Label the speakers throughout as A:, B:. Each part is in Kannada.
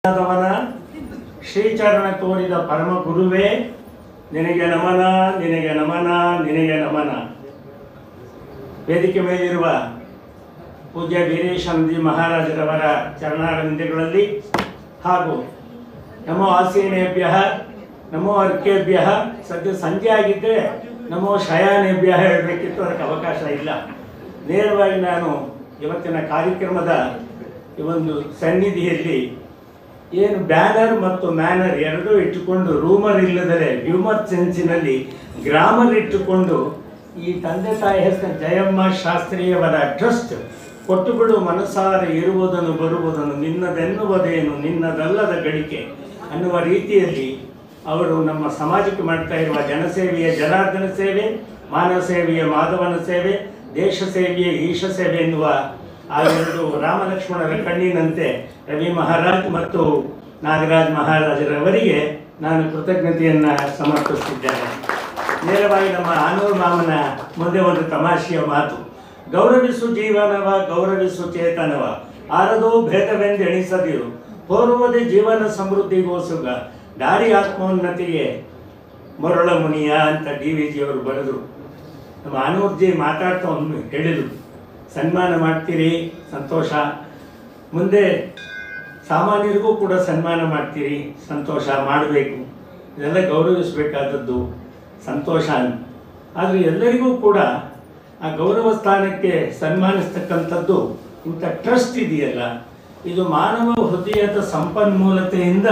A: ಆದವನ ಶ್ರೀಚರಣ ತೋರಿದ ಪರಮ ಗುರುವೇ ನಿನಗೆ ನಮನ ನಿನಗೆ ನಮನ ನಿನಗೆ ನಮನ ವೇದಿಕೆ ಮೇಲಿರುವ ಪೂಜ್ಯ ವೀರೇಶಾನಂದಿ ಮಹಾರಾಜರವರ ಚರಣಾರವಿಂದಗಳಲ್ಲಿ ಹಾಗೂ ನಮೋ ಆಸೀನೇಭ್ಯ ನಮೋ ಅರ್ಕೇಭ್ಯ ಸದ್ಯ ಸಂಜೆ ಆಗಿದ್ದರೆ ನಮೋ ಶಯಾನೇಭ್ಯ ಹೇಳಬೇಕಿತ್ತು ಅದಕ್ಕೆ ಅವಕಾಶ ಇಲ್ಲ ನೇರವಾಗಿ ನಾನು ಇವತ್ತಿನ ಕಾರ್ಯಕ್ರಮದ ಈ ಒಂದು ಸನ್ನಿಧಿಯಲ್ಲಿ ಏನು ಬ್ಯಾನರ್ ಮತ್ತು ಮ್ಯಾನರ್ ಎರಡೂ ಇಟ್ಟುಕೊಂಡು ರೂಮರ್ ಇಲ್ಲದರೆ ಹ್ಯೂಮರ್ ಸೆನ್ಸಿನಲ್ಲಿ ಗ್ರಾಮರ್ ಇಟ್ಟುಕೊಂಡು ಈ ತಂದೆ ತಾಯಿ ಹೆಸರು ಜಯಮ್ಮ ಶಾಸ್ತ್ರಿಯವರ ಟ್ರಸ್ಟ್ ಕೊಟ್ಟುಬಿಡು ಮನಸಾರ ಇರುವುದನ್ನು ಬರುವುದನ್ನು ನಿನ್ನದೆನ್ನುವುದೇನು ನಿನ್ನದಲ್ಲದ ಗಳಿಕೆ ಅನ್ನುವ ರೀತಿಯಲ್ಲಿ ಅವರು ನಮ್ಮ ಸಮಾಜಕ್ಕೆ ಮಾಡ್ತಾ ಇರುವ ಜನಸೇವೆಯ ಜನಾರ್ದನ ಸೇವೆ ಮಾನವ ಸೇವೆಯ ಮಾಧವನ ಸೇವೆ ದೇಶ ಸೇವೆಯ ಈಶ ಸೇವೆ ಎನ್ನುವ ಆ ಎರಡು ರಾಮಲಕ್ಷ್ಮಣರ ಕಣ್ಣಿನಂತೆ ರವಿ ಮಹಾರಾಜ್ ಮತ್ತು ನಾಗರಾಜ್ ಮಹಾರಾಜರವರಿಗೆ ನಾನು ಕೃತಜ್ಞತೆಯನ್ನು ಸಮರ್ಪಿಸುತ್ತಿದ್ದೇನೆ ನೇರವಾಗಿ ನಮ್ಮ ಆನೂರು ಮಾಮನ ಮುಂದೆ ಒಂದು ತಮಾಷೆಯ ಮಾತು ಗೌರವಿಸು ಜೀವನವ ಗೌರವಿಸು ಚೇತನವ ಆರದೋ ಭೇದವೆಂದೆಣಿಸದಿರು ಹೋರುವುದೇ ಜೀವನ ಸಮೃದ್ಧಿಗೋಸುಗ ದಾರಿ ಆತ್ಮೋನ್ನತಿಗೆ ಮರಳ ಮುನಿಯ ಅಂತ ಡಿ ವಿ ಜಿಯವರು ಬರೆದರು ನಮ್ಮ ಆನೂರ್ಜಿ ಮಾತಾಡ್ತಾ ಒಂದು ಹೇಳಿದರು ಸನ್ಮಾನ ಮಾಡ್ತೀರಿ ಸಂತೋಷ ಮುಂದೆ ಸಾಮಾನ್ಯರಿಗೂ ಕೂಡ ಸನ್ಮಾನ ಮಾಡ್ತೀರಿ ಸಂತೋಷ ಮಾಡಬೇಕು ಇದೆಲ್ಲ ಗೌರವಿಸಬೇಕಾದದ್ದು ಸಂತೋಷ ಆದರೆ ಎಲ್ಲರಿಗೂ ಕೂಡ ಆ ಗೌರವ ಸ್ಥಾನಕ್ಕೆ ಸನ್ಮಾನಿಸ್ತಕ್ಕಂಥದ್ದು ಇಂಥ ಟ್ರಸ್ಟ್ ಇದೆಯಲ್ಲ ಇದು ಮಾನವ ಹೃದಯದ ಸಂಪನ್ಮೂಲತೆಯಿಂದ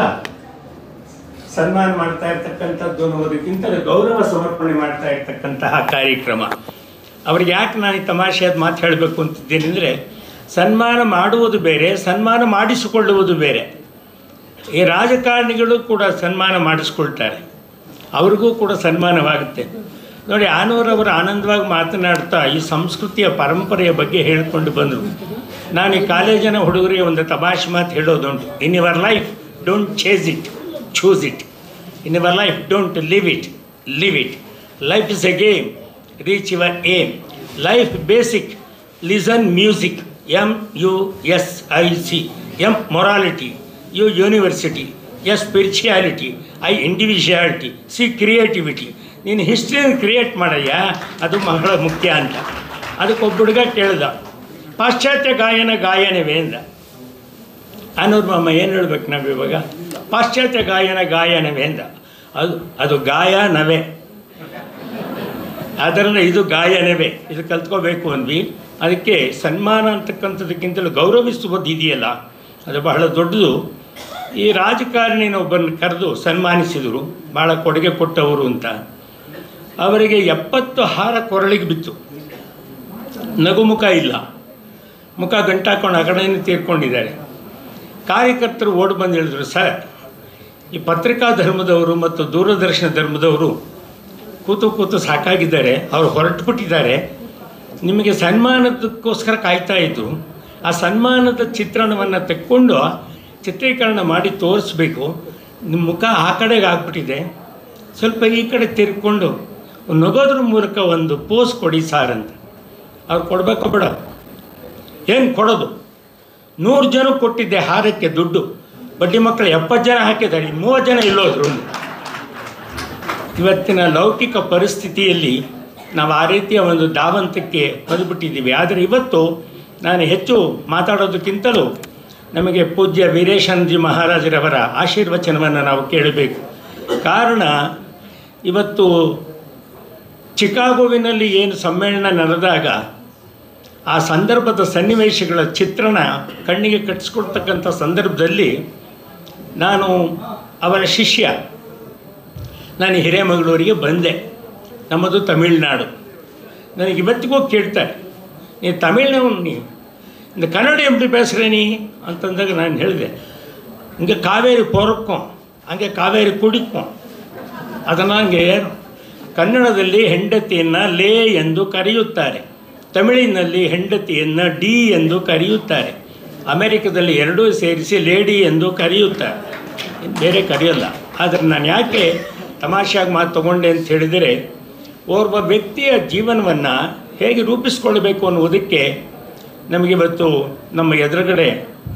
A: ಸನ್ಮಾನ ಮಾಡ್ತಾ ಇರ್ತಕ್ಕಂಥದ್ದು ಅನ್ನೋದಕ್ಕಿಂತ ಗೌರವ ಸಮರ್ಪಣೆ ಮಾಡ್ತಾ ಇರ್ತಕ್ಕಂತಹ ಕಾರ್ಯಕ್ರಮ ಅವ್ರಿಗೆ ಯಾಕೆ ನಾನು ಈ ತಮಾಷೆಯಾದ ಮಾತು ಹೇಳಬೇಕು ಅಂತಿದ್ದೇನೆ ಅಂದರೆ ಸನ್ಮಾನ ಮಾಡುವುದು ಬೇರೆ ಸನ್ಮಾನ ಮಾಡಿಸಿಕೊಳ್ಳುವುದು ಬೇರೆ ಈ ರಾಜಕಾರಣಿಗಳು ಕೂಡ ಸನ್ಮಾನ ಮಾಡಿಸ್ಕೊಳ್ತಾರೆ ಅವ್ರಿಗೂ ಕೂಡ ಸನ್ಮಾನವಾಗುತ್ತೆ ನೋಡಿ ಆನೂರವರು ಆನಂದವಾಗಿ ಮಾತನಾಡ್ತಾ ಈ ಸಂಸ್ಕೃತಿಯ ಪರಂಪರೆಯ ಬಗ್ಗೆ ಹೇಳಿಕೊಂಡು ಬಂದರು ನಾನು ಈ ಕಾಲೇಜಿನ ಹುಡುಗರಿಗೆ ಒಂದು ತಮಾಷೆ ಮಾತು ಹೇಳೋದುಂಟು in your life don't chase it choose it in your life don't live it live it life is a game reach your aim life basic listen music M U S I C M morality U university S spirituality I individuality C creativity ನೀನು ಹಿಸ್ಟ್ರಿಯನ್ನು ಕ್ರಿಯೇಟ್ ಮಾಡಯ್ಯ ಅದು ಬಹಳ ಮುಖ್ಯ ಅಂತ ಅದಕ್ಕೊಬ್ಬ ಹುಡುಗ ಕೇಳ್ದ ಪಾಶ್ಚಾತ್ಯ ಗಾಯನ ಗಾಯನವೇ ಅಂದ ಅನೂರ್ ಮಾಮ ಏನು ಹೇಳ್ಬೇಕು ನಾವು ಇವಾಗ ಪಾಶ್ಚಾತ್ಯ ಗಾಯನ ಗಾಯನವೇ ಅಂದ ಅದು ಅದು ಗಾಯನವೇ ಅದರಲ್ಲಿ ಇದು ಗಾಯನವೇ ಇದು ಕಲ್ತ್ಕೋಬೇಕು ಅಂದ್ವಿ ಅದಕ್ಕೆ ಸನ್ಮಾನ ಅಂತಕ್ಕಂಥದ್ದಕ್ಕಿಂತಲೂ ಗೌರವಿಸುವುದು ಇದೆಯಲ್ಲ ಅದು ಬಹಳ ದೊಡ್ಡದು ಈ ರಾಜಕಾರಣಿನೊಬ್ಬರನ್ನು ಕರೆದು ಸನ್ಮಾನಿಸಿದರು ಭಾಳ ಕೊಡುಗೆ ಕೊಟ್ಟವರು ಅಂತ ಅವರಿಗೆ ಎಪ್ಪತ್ತು ಹಾರ ಕೊರಳಿಗೆ ಬಿತ್ತು ನಗುಮುಖ ಇಲ್ಲ ಮುಖ ಗಂಟಾಕೊಂಡು ಆ ಕಡೆಯಿಂದ ತೀರ್ಕೊಂಡಿದ್ದಾರೆ ಕಾರ್ಯಕರ್ತರು ಓಡಿ ಬಂದು ಹೇಳಿದ್ರು ಸರ್ ಈ ಪತ್ರಿಕಾ ಧರ್ಮದವರು ಮತ್ತು ದೂರದರ್ಶನ ಧರ್ಮದವರು ಕೂತು ಕೂತು ಸಾಕಾಗಿದ್ದಾರೆ ಅವರು ಹೊರಟುಬಿಟ್ಟಿದ್ದಾರೆ ನಿಮಗೆ ಸನ್ಮಾನದಕ್ಕೋಸ್ಕರ ಕಾಯ್ತಾ ಇದ್ರು ಆ ಸನ್ಮಾನದ ಚಿತ್ರಣವನ್ನು ತೆಕ್ಕೊಂಡು ಚಿತ್ರೀಕರಣ ಮಾಡಿ ತೋರಿಸ್ಬೇಕು ನಿಮ್ಮ ಮುಖ ಆ ಕಡೆಗೆ ಆಗ್ಬಿಟ್ಟಿದೆ ಸ್ವಲ್ಪ ಈ ಕಡೆ ತಿರ್ಕೊಂಡು ನಗೋದ್ರ ಮೂಲಕ ಒಂದು ಪೋಸ್ ಕೊಡಿ ಸಾರ್ ಅಂತ ಅವ್ರು ಕೊಡಬೇಕು ಬೇಡ ಏನು ಕೊಡೋದು ನೂರು ಜನ ಕೊಟ್ಟಿದ್ದೆ ಹಾರಕ್ಕೆ ದುಡ್ಡು ಬಡ್ಡಿ ಮಕ್ಕಳು ಎಪ್ಪತ್ತು ಜನ ಹಾಕಿದ್ದಾರೆ ಇನ್ನು ಮೂವತ್ತು ಜನ ಇಲ್ಲೋದ್ರು ಇವತ್ತಿನ ಲೌಕಿಕ ಪರಿಸ್ಥಿತಿಯಲ್ಲಿ ನಾವು ಆ ರೀತಿಯ ಒಂದು ಧಾವಂತಕ್ಕೆ ಬಂದುಬಿಟ್ಟಿದ್ದೀವಿ ಆದರೆ ಇವತ್ತು ನಾನು ಹೆಚ್ಚು ಮಾತಾಡೋದಕ್ಕಿಂತಲೂ ನಮಗೆ ಪೂಜ್ಯ ವೀರೇಶಾನಂದಜಿ ಮಹಾರಾಜರವರ ಆಶೀರ್ವಚನವನ್ನು ನಾವು ಕೇಳಬೇಕು ಕಾರಣ ಇವತ್ತು ಚಿಕಾಗೋವಿನಲ್ಲಿ ಏನು ಸಮ್ಮೇಳನ ನಡೆದಾಗ ಆ ಸಂದರ್ಭದ ಸನ್ನಿವೇಶಗಳ ಚಿತ್ರಣ ಕಣ್ಣಿಗೆ ಕಟ್ಟಿಸ್ಕೊಡ್ತಕ್ಕಂಥ ಸಂದರ್ಭದಲ್ಲಿ ನಾನು ಅವರ ಶಿಷ್ಯ ನಾನು ಹಿರೇಮಗಳೂರಿಗೆ ಬಂದೆ ನಮ್ಮದು ತಮಿಳುನಾಡು ನನಗೆ ಇವತ್ತಿಗೂ ಕೇಳ್ತಾರೆ ನೀ ತಮಿಳ್ನವನು ನೀ இந்த ಕನ್ನಡ எப்படி பேசுகிற ನೀ ಅಂತಂದಾಗ ನಾನು ಹೇಳಿದೆ ಹಿಂಗೆ ಕಾವೇರಿ ಪೊರಕ್ಕಂ ಹಂಗೆ ಕಾವೇರಿ ಕುಡಿಕ್ಕಂ ಅದನ್ನು ಹಂಗೆ ಕನ್ನಡದಲ್ಲಿ ಹೆಂಡತಿಯನ್ನು ಲೇ ಎಂದು ಕರೆಯುತ್ತಾರೆ ತಮಿಳಿನಲ್ಲಿ ಹೆಂಡತಿಯನ್ನು ಡಿ ಎಂದು ಕರೆಯುತ್ತಾರೆ ಅಮೆರಿಕದಲ್ಲಿ ಎರಡೂ ಸೇರಿಸಿ ಲೇಡಿ ಎಂದು ಕರೆಯುತ್ತಾರೆ ಇನ್ನು ಬೇರೆ ಕರೆಯೋಲ್ಲ ಆದರೆ ನಾನು ಯಾಕೆ ತಮಾಷೆಯಾಗಿ ಮಾತು ತಗೊಂಡೆ ಅಂತ ಹೇಳಿದರೆ ಓರ್ವ ವ್ಯಕ್ತಿಯ ಜೀವನವನ್ನು ಹೇಗೆ ರೂಪಿಸ್ಕೊಳ್ಬೇಕು ಅನ್ನುವುದಕ್ಕೆ ನಮಗಿವತ್ತು ನಮ್ಮ ಎದುರುಗಡೆ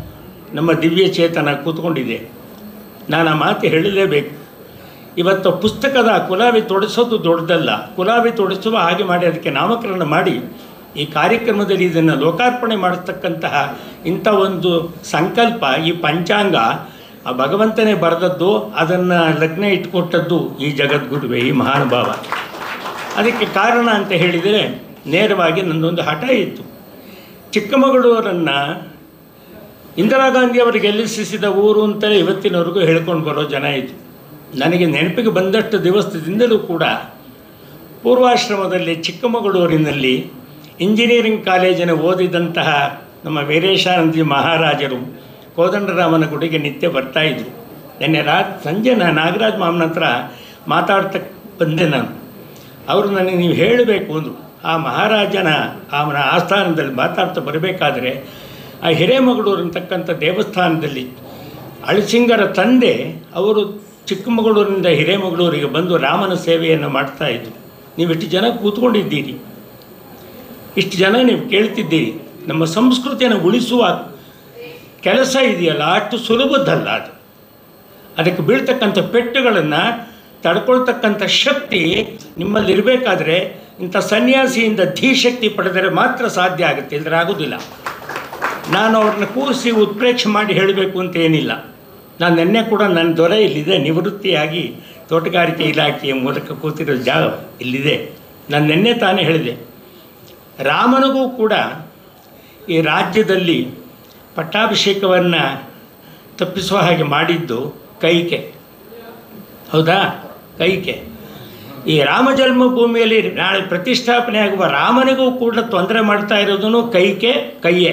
A: ನಮ್ಮ ದಿವ್ಯ ಚೇತನ ಕೂತ್ಕೊಂಡಿದೆ ನಾನು ಆ ಮಾತು ಹೇಳಲೇಬೇಕು ಇವತ್ತು ಪುಸ್ತಕದ ಕುಲಾವಿ ತೊಡಿಸೋದು ದೊಡ್ಡದಲ್ಲ ಕುಲಾವಿ ತೊಡಿಸುವ ಹಾಗೆ ಮಾಡಿ ಅದಕ್ಕೆ ನಾಮಕರಣ ಮಾಡಿ ಈ ಕಾರ್ಯಕ್ರಮದಲ್ಲಿ ಇದನ್ನು ಲೋಕಾರ್ಪಣೆ ಮಾಡತಕ್ಕಂತಹ ಇಂಥ ಒಂದು ಸಂಕಲ್ಪ ಈ ಪಂಚಾಂಗ ಆ ಭಗವಂತನೇ ಬರೆದದ್ದು ಅದನ್ನು ಲಗ್ನ ಇಟ್ಕೊಟ್ಟದ್ದು ಈ ಜಗದ್ಗುರುವೆ ಈ ಮಹಾನುಭಾವ ಅದಕ್ಕೆ ಕಾರಣ ಅಂತ ಹೇಳಿದರೆ ನೇರವಾಗಿ ನನ್ನದೊಂದು ಹಠ ಇತ್ತು ಚಿಕ್ಕಮಗಳೂರನ್ನು ಇಂದಿರಾ ಗಾಂಧಿ ಅವರು ಗೆಲ್ಲಿಸಿದ ಊರು ಅಂತಲೇ ಇವತ್ತಿನವರೆಗೂ ಹೇಳ್ಕೊಂಡು ಬರೋ ಜನ ಇತ್ತು ನನಗೆ ನೆನಪಿಗೆ ಬಂದಷ್ಟು ದಿವಸದಿಂದಲೂ ಕೂಡ ಪೂರ್ವಾಶ್ರಮದಲ್ಲಿ ಚಿಕ್ಕಮಗಳೂರಿನಲ್ಲಿ ಇಂಜಿನಿಯರಿಂಗ್ ಕಾಲೇಜಿನ ಓದಿದಂತಹ ನಮ್ಮ ವೀರೇಶಾನಂದಿ ಮಹಾರಾಜರು ಕೋದಂಡರಾಮನ ಗುಡಿಗೆ ನಿತ್ಯ ಬರ್ತಾಯಿದ್ರು ನಿನ್ನೆ ರಾತ್ ಸಂಜೆ ನಾನು ನಾಗರಾಜ್ ಮಾಮನ ಹತ್ರ ಮಾತಾಡ್ತಾ ಬಂದೆ ನಾನು ಅವರು ನನಗೆ ನೀವು ಹೇಳಬೇಕು ಅಂದರು ಆ ಮಹಾರಾಜನ ಅವನ ಆಸ್ಥಾನದಲ್ಲಿ ಮಾತಾಡ್ತಾ ಬರಬೇಕಾದ್ರೆ ಆ ಹಿರೇಮಗಳೂರು ಅಂತಕ್ಕಂಥ ದೇವಸ್ಥಾನದಲ್ಲಿ ಅಳಸಿಂಗರ ತಂದೆ ಅವರು ಚಿಕ್ಕಮಗಳೂರಿನಿಂದ ಹಿರೇಮಗಳೂರಿಗೆ ಬಂದು ರಾಮನ ಸೇವೆಯನ್ನು ಮಾಡ್ತಾಯಿದ್ರು ನೀವು ಇಷ್ಟು ಜನ ಕೂತ್ಕೊಂಡಿದ್ದೀರಿ ಇಷ್ಟು ಜನ ನೀವು ಕೇಳ್ತಿದ್ದೀರಿ ನಮ್ಮ ಸಂಸ್ಕೃತಿಯನ್ನು ಉಳಿಸುವ ಕೆಲಸ ಇದೆಯಲ್ಲ ಅಷ್ಟು ಸುಲಭದ್ದಲ್ಲ ಅದು ಅದಕ್ಕೆ ಬೀಳ್ತಕ್ಕಂಥ ಪೆಟ್ಟುಗಳನ್ನು ತಡ್ಕೊಳ್ತಕ್ಕಂಥ ಶಕ್ತಿ ನಿಮ್ಮಲ್ಲಿ ಇರಬೇಕಾದ್ರೆ ಇಂಥ ಸನ್ಯಾಸಿಯಿಂದ ಧೀಶಕ್ತಿ ಪಡೆದರೆ ಮಾತ್ರ ಸಾಧ್ಯ ಆಗುತ್ತೆ ಇಲ್ಲದ್ರೆ ಆಗೋದಿಲ್ಲ ನಾನು ಅವ್ರನ್ನ ಕೂರಿಸಿ ಉತ್ಪ್ರೇಕ್ಷೆ ಮಾಡಿ ಹೇಳಬೇಕು ಅಂತ ಏನಿಲ್ಲ ನಾನು ನಿನ್ನೆ ಕೂಡ ನನ್ನ ದೊರೆ ಇಲ್ಲಿದೆ ನಿವೃತ್ತಿಯಾಗಿ ತೋಟಗಾರಿಕೆ ಇಲಾಖೆಯ ಮೂಲಕ ಕೂತಿರೋ ಜಾಗ ಇಲ್ಲಿದೆ ನಾನು ನಿನ್ನೆ ತಾನೇ ಹೇಳಿದೆ ರಾಮನಿಗೂ ಕೂಡ ಈ ರಾಜ್ಯದಲ್ಲಿ ಪಟ್ಟಾಭಿಷೇಕವನ್ನು ತಪ್ಪಿಸುವ ಹಾಗೆ ಮಾಡಿದ್ದು ಕೈಕೆ ಹೌದಾ ಕೈಕೆ ಈ ರಾಮ ಜನ್ಮಭೂಮಿಯಲ್ಲಿ ನಾಳೆ ಪ್ರತಿಷ್ಠಾಪನೆ ಆಗುವ ರಾಮನಿಗೂ ಕೂಡ ತೊಂದರೆ ಮಾಡ್ತಾ ಇರೋದನ್ನು ಕೈಕೆ ಕೈಯೇ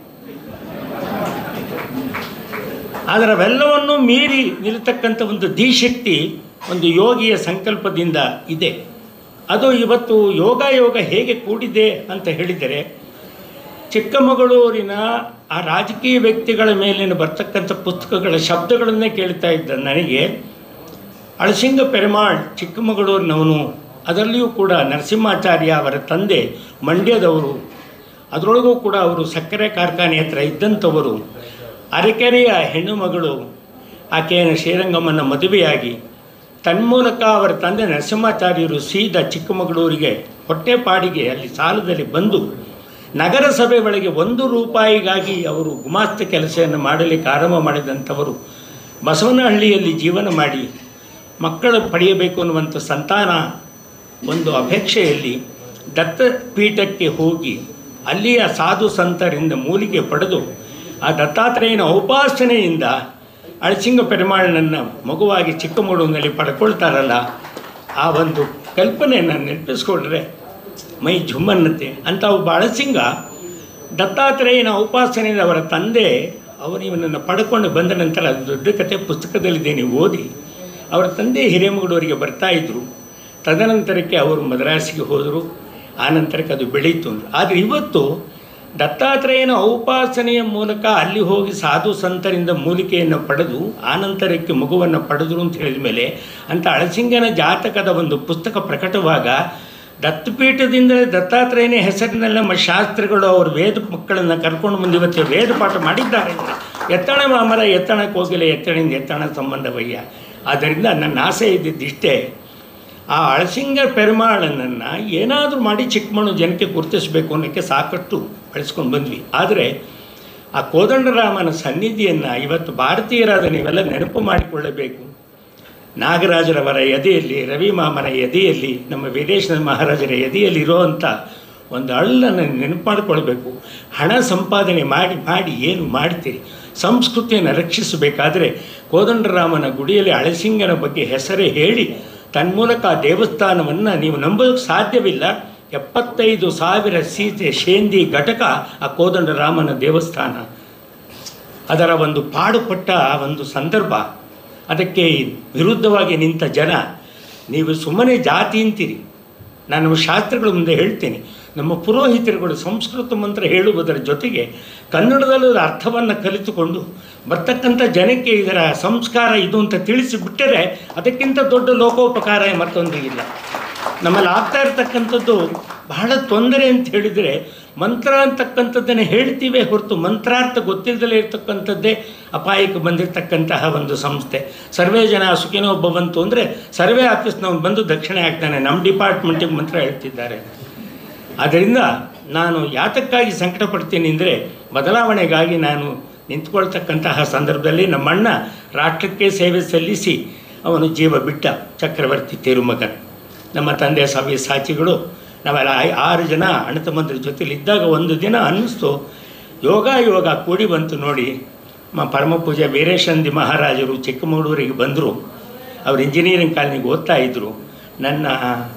A: ಆದರೆ ಅವೆಲ್ಲವನ್ನೂ ಮೀರಿ ನಿಲ್ತಕ್ಕಂಥ ಒಂದು ಧೀಶಕ್ತಿ ಒಂದು ಯೋಗಿಯ ಸಂಕಲ್ಪದಿಂದ ಇದೆ ಅದು ಇವತ್ತು ಯೋಗ ಯೋಗ ಹೇಗೆ ಕೂಡಿದೆ ಅಂತ ಹೇಳಿದರೆ ಚಿಕ್ಕಮಗಳೂರಿನ ಆ ರಾಜಕೀಯ ವ್ಯಕ್ತಿಗಳ ಮೇಲಿನ ಬರ್ತಕ್ಕಂಥ ಪುಸ್ತಕಗಳ ಶಬ್ದಗಳನ್ನೇ ಕೇಳ್ತಾ ಇದ್ದ ನನಗೆ ಅಳಸಿಂಗ ಪೆರುಮಾಳ್ ಚಿಕ್ಕಮಗಳೂರಿನವನು ಅದರಲ್ಲಿಯೂ ಕೂಡ ನರಸಿಂಹಾಚಾರ್ಯ ಅವರ ತಂದೆ ಮಂಡ್ಯದವರು ಅದರೊಳಗೂ ಕೂಡ ಅವರು ಸಕ್ಕರೆ ಕಾರ್ಖಾನೆ ಹತ್ರ ಇದ್ದಂಥವರು ಅರಕೆರೆಯ ಹೆಣ್ಣು ಮಗಳು ಆಕೆಯನ್ನು ಶ್ರೀರಂಗಮ್ಮನ ಮದುವೆಯಾಗಿ ತನ್ಮೂಲಕ ಅವರ ತಂದೆ ನರಸಿಂಹಾಚಾರ್ಯರು ಸೀದಾ ಚಿಕ್ಕಮಗಳೂರಿಗೆ ಹೊಟ್ಟೆಪಾಡಿಗೆ ಅಲ್ಲಿ ಸಾಲದಲ್ಲಿ ಬಂದು ನಗರಸಭೆ ಒಳಗೆ ಒಂದು ರೂಪಾಯಿಗಾಗಿ ಅವರು ಗುಮಾಸ್ತ ಕೆಲಸವನ್ನು ಮಾಡಲಿಕ್ಕೆ ಆರಂಭ ಮಾಡಿದಂಥವರು ಬಸವನಹಳ್ಳಿಯಲ್ಲಿ ಜೀವನ ಮಾಡಿ ಮಕ್ಕಳು ಪಡೆಯಬೇಕು ಅನ್ನುವಂಥ ಸಂತಾನ ಒಂದು ಅಪೇಕ್ಷೆಯಲ್ಲಿ ದತ್ತಪೀಠಕ್ಕೆ ಹೋಗಿ ಅಲ್ಲಿಯ ಸಾಧು ಸಂತರಿಂದ ಮೂಲಿಕೆ ಪಡೆದು ಆ ದತ್ತಾತ್ರೇಯನ ಔಪಾಸನೆಯಿಂದ ಅಳಸಿಂಗ ಪೆರುಮಾಳನನ್ನು ಮಗುವಾಗಿ ಚಿಕ್ಕಮಗಳೂರಿನಲ್ಲಿ ಪಡ್ಕೊಳ್ತಾರಲ್ಲ ಆ ಒಂದು ಕಲ್ಪನೆಯನ್ನು ನೆನಪಿಸ್ಕೊಂಡ್ರೆ ಮೈ ಜುಮ್ಮನ್ನತ್ತೆ ಅಂತ ಒಬ್ಬ ಅಳಸಿಂಗ ದತ್ತಾತ್ರೇಯನ ಉಪಾಸನೆಯಿಂದ ಅವರ ತಂದೆ ಅವರು ಇವನನ್ನು ಪಡ್ಕೊಂಡು ಬಂದ ನಂತರ ಅದು ದೊಡ್ಡ ಕಥೆ ಪುಸ್ತಕದಲ್ಲಿದೆ ನೀವು ಓದಿ ಅವರ ತಂದೆ ಹಿರೇಮಗಳೂರಿಗೆ ಬರ್ತಾಯಿದ್ರು ತದನಂತರಕ್ಕೆ ಅವರು ಮದ್ರಾಸಿಗೆ ಹೋದರು ಆ ನಂತರಕ್ಕೆ ಅದು ಬೆಳೀತು ಅಂದರು ಆದರೆ ಇವತ್ತು ದತ್ತಾತ್ರೇಯನ ಔಪಾಸನೆಯ ಮೂಲಕ ಅಲ್ಲಿ ಹೋಗಿ ಸಾಧು ಸಂತರಿಂದ ಮೂಲಿಕೆಯನ್ನು ಪಡೆದು ಆನಂತರಕ್ಕೆ ಮಗುವನ್ನು ಪಡೆದರು ಅಂತ ಹೇಳಿದ ಮೇಲೆ ಅಂಥ ಅಳಸಿಂಗನ ಜಾತಕದ ಒಂದು ಪುಸ್ತಕ ಪ್ರಕಟವಾಗ ದತ್ತಪೀಠದಿಂದಲೇ ದತ್ತಾತ್ರೇಯನ ಹೆಸರಿನಲ್ಲಿ ನಮ್ಮ ಶಾಸ್ತ್ರಿಗಳು ಅವರು ವೇದ ಮಕ್ಕಳನ್ನು ಕರ್ಕೊಂಡು ಮುಂದೆ ಇವತ್ತು ವೇದ ಪಾಠ ಮಾಡಿದ್ದಾರೆ ಎತ್ತಣ ಮಾಮರ ಎತ್ತಣಕ್ಕೆ ಹೋಗಿಲ್ಲ ಎತ್ತಣಿಂದ ಎತ್ತಣ ಸಂಬಂಧವಯ್ಯ ಆದ್ದರಿಂದ ನನ್ನ ಆಸೆ ಇದ್ದಿದ್ದಿಷ್ಟೇ ಆ ಅಳಸಿಂಗ ಪೆರುಮಾಳನನ್ನು ಏನಾದರೂ ಮಾಡಿ ಚಿಕ್ಕಮಣ್ಣು ಜನಕ್ಕೆ ಗುರುತಿಸಬೇಕು ಅನ್ನೋಕ್ಕೆ ಸಾಕಷ್ಟು ಬೆಳೆಸ್ಕೊಂಡು ಬಂದ್ವಿ ಆದರೆ ಆ ಕೋದಂಡರಾಮನ ಸನ್ನಿಧಿಯನ್ನು ಇವತ್ತು ಭಾರತೀಯರಾದ ನೀವೆಲ್ಲ ನೆನಪು ಮಾಡಿಕೊಳ್ಳಬೇಕು ನಾಗರಾಜರವರ ಎದೆಯಲ್ಲಿ ರವಿ ಮಾಮನ ಎದೆಯಲ್ಲಿ ನಮ್ಮ ವೀರೇಶ್ವರ ಮಹಾರಾಜರ ಎದೆಯಲ್ಲಿ ಇರೋವಂಥ ಒಂದು ಅಳ್ಳನ್ನು ನೆನಪು ಮಾಡಿಕೊಳ್ಬೇಕು ಹಣ ಸಂಪಾದನೆ ಮಾಡಿ ಮಾಡಿ ಏನು ಮಾಡ್ತೀರಿ ಸಂಸ್ಕೃತಿಯನ್ನು ರಕ್ಷಿಸಬೇಕಾದರೆ ಕೋದಂಡರಾಮನ ಗುಡಿಯಲ್ಲಿ ಅಳಸಿಂಗನ ಬಗ್ಗೆ ಹೆಸರೇ ಹೇಳಿ ತನ್ಮೂಲಕ ಆ ದೇವಸ್ಥಾನವನ್ನು ನೀವು ನಂಬೋದಕ್ಕೆ ಸಾಧ್ಯವಿಲ್ಲ ಎಪ್ಪತ್ತೈದು ಸಾವಿರ ಸೀತೆ ಶೇಂದಿ ಘಟಕ ಆ ಕೋದಂಡರಾಮನ ದೇವಸ್ಥಾನ ಅದರ ಒಂದು ಪಾಡುಪಟ್ಟ ಒಂದು ಸಂದರ್ಭ ಅದಕ್ಕೆ ವಿರುದ್ಧವಾಗಿ ನಿಂತ ಜನ ನೀವು ಸುಮ್ಮನೆ ಜಾತಿ ಅಂತೀರಿ ನಾನು ನಮ್ಮ ಶಾಸ್ತ್ರಗಳ ಮುಂದೆ ಹೇಳ್ತೇನೆ ನಮ್ಮ ಪುರೋಹಿತರುಗಳು ಸಂಸ್ಕೃತ ಮಂತ್ರ ಹೇಳುವುದರ ಜೊತೆಗೆ ಕನ್ನಡದಲ್ಲೂ ಅದರ ಅರ್ಥವನ್ನು ಕಲಿತುಕೊಂಡು ಬರ್ತಕ್ಕಂಥ ಜನಕ್ಕೆ ಇದರ ಸಂಸ್ಕಾರ ಇದು ಅಂತ ತಿಳಿಸಿಬಿಟ್ಟರೆ ಅದಕ್ಕಿಂತ ದೊಡ್ಡ ಲೋಕೋಪಕಾರ ಮತ್ತೊಂದು ಇಲ್ಲ ನಮ್ಮಲ್ಲಿ ಆಗ್ತಾ ಇರ್ತಕ್ಕಂಥದ್ದು ಬಹಳ ತೊಂದರೆ ಅಂತ ಹೇಳಿದರೆ ಮಂತ್ರ ಅಂತಕ್ಕಂಥದ್ದನ್ನು ಹೇಳ್ತೀವೇ ಹೊರತು ಮಂತ್ರಾರ್ಥ ಗೊತ್ತಿಲ್ಲದಲೇ ಇರ್ತಕ್ಕಂಥದ್ದೇ ಅಪಾಯಕ್ಕೆ ಬಂದಿರತಕ್ಕಂತಹ ಒಂದು ಸಂಸ್ಥೆ ಸರ್ವೇ ಜನ ಸುಖಿನೋ ಭವಂತು ಅಂದರೆ ಸರ್ವೇ ಆಫೀಸ್ನವ್ನು ಬಂದು ದಕ್ಷಿಣೆ ಆಗ್ತಾನೆ ನಮ್ಮ ಡಿಪಾರ್ಟ್ಮೆಂಟಿಗೆ ಮಂತ್ರ ಹೇಳ್ತಿದ್ದಾರೆ ಆದ್ದರಿಂದ ನಾನು ಯಾತಕ್ಕಾಗಿ ಸಂಕಟ ಪಡ್ತೀನಿ ಅಂದರೆ ಬದಲಾವಣೆಗಾಗಿ ನಾನು ನಿಂತ್ಕೊಳ್ತಕ್ಕಂತಹ ಸಂದರ್ಭದಲ್ಲಿ ನಮ್ಮಣ್ಣ ರಾಷ್ಟ್ರಕ್ಕೆ ಸೇವೆ ಸಲ್ಲಿಸಿ ಅವನು ಜೀವ ಬಿಟ್ಟ ಚಕ್ರವರ್ತಿ ತಿರುಮಗನ್ ನಮ್ಮ ತಂದೆ ಸಭೆ ಸಾಚಿಗಳು ನಾವೆಲ್ಲ ಐ- ಆರು ಜನ ಅಣ್ಣ ತಮ್ಮಂದ್ರ ಜೊತೆಲಿ ಇದ್ದಾಗ ಒಂದು ದಿನ ಅನ್ನಿಸ್ತು ಯೋಗ ಯೋಗ ಕೂಡಿ ಬಂತು ನೋಡಿ ಮ ಪರಮಪೂಜೆ ವೀರೇಶಂದಿ ಮಹಾರಾಜರು ಚಿಕ್ಕಮಗಳೂರಿಗೆ ಬಂದರು ಅವರು ಇಂಜಿನಿಯರಿಂಗ್ ಕಾಲೇಜಿಗೆ ಓದ್ತಾ ಇದ್ದರು ನನ್ನ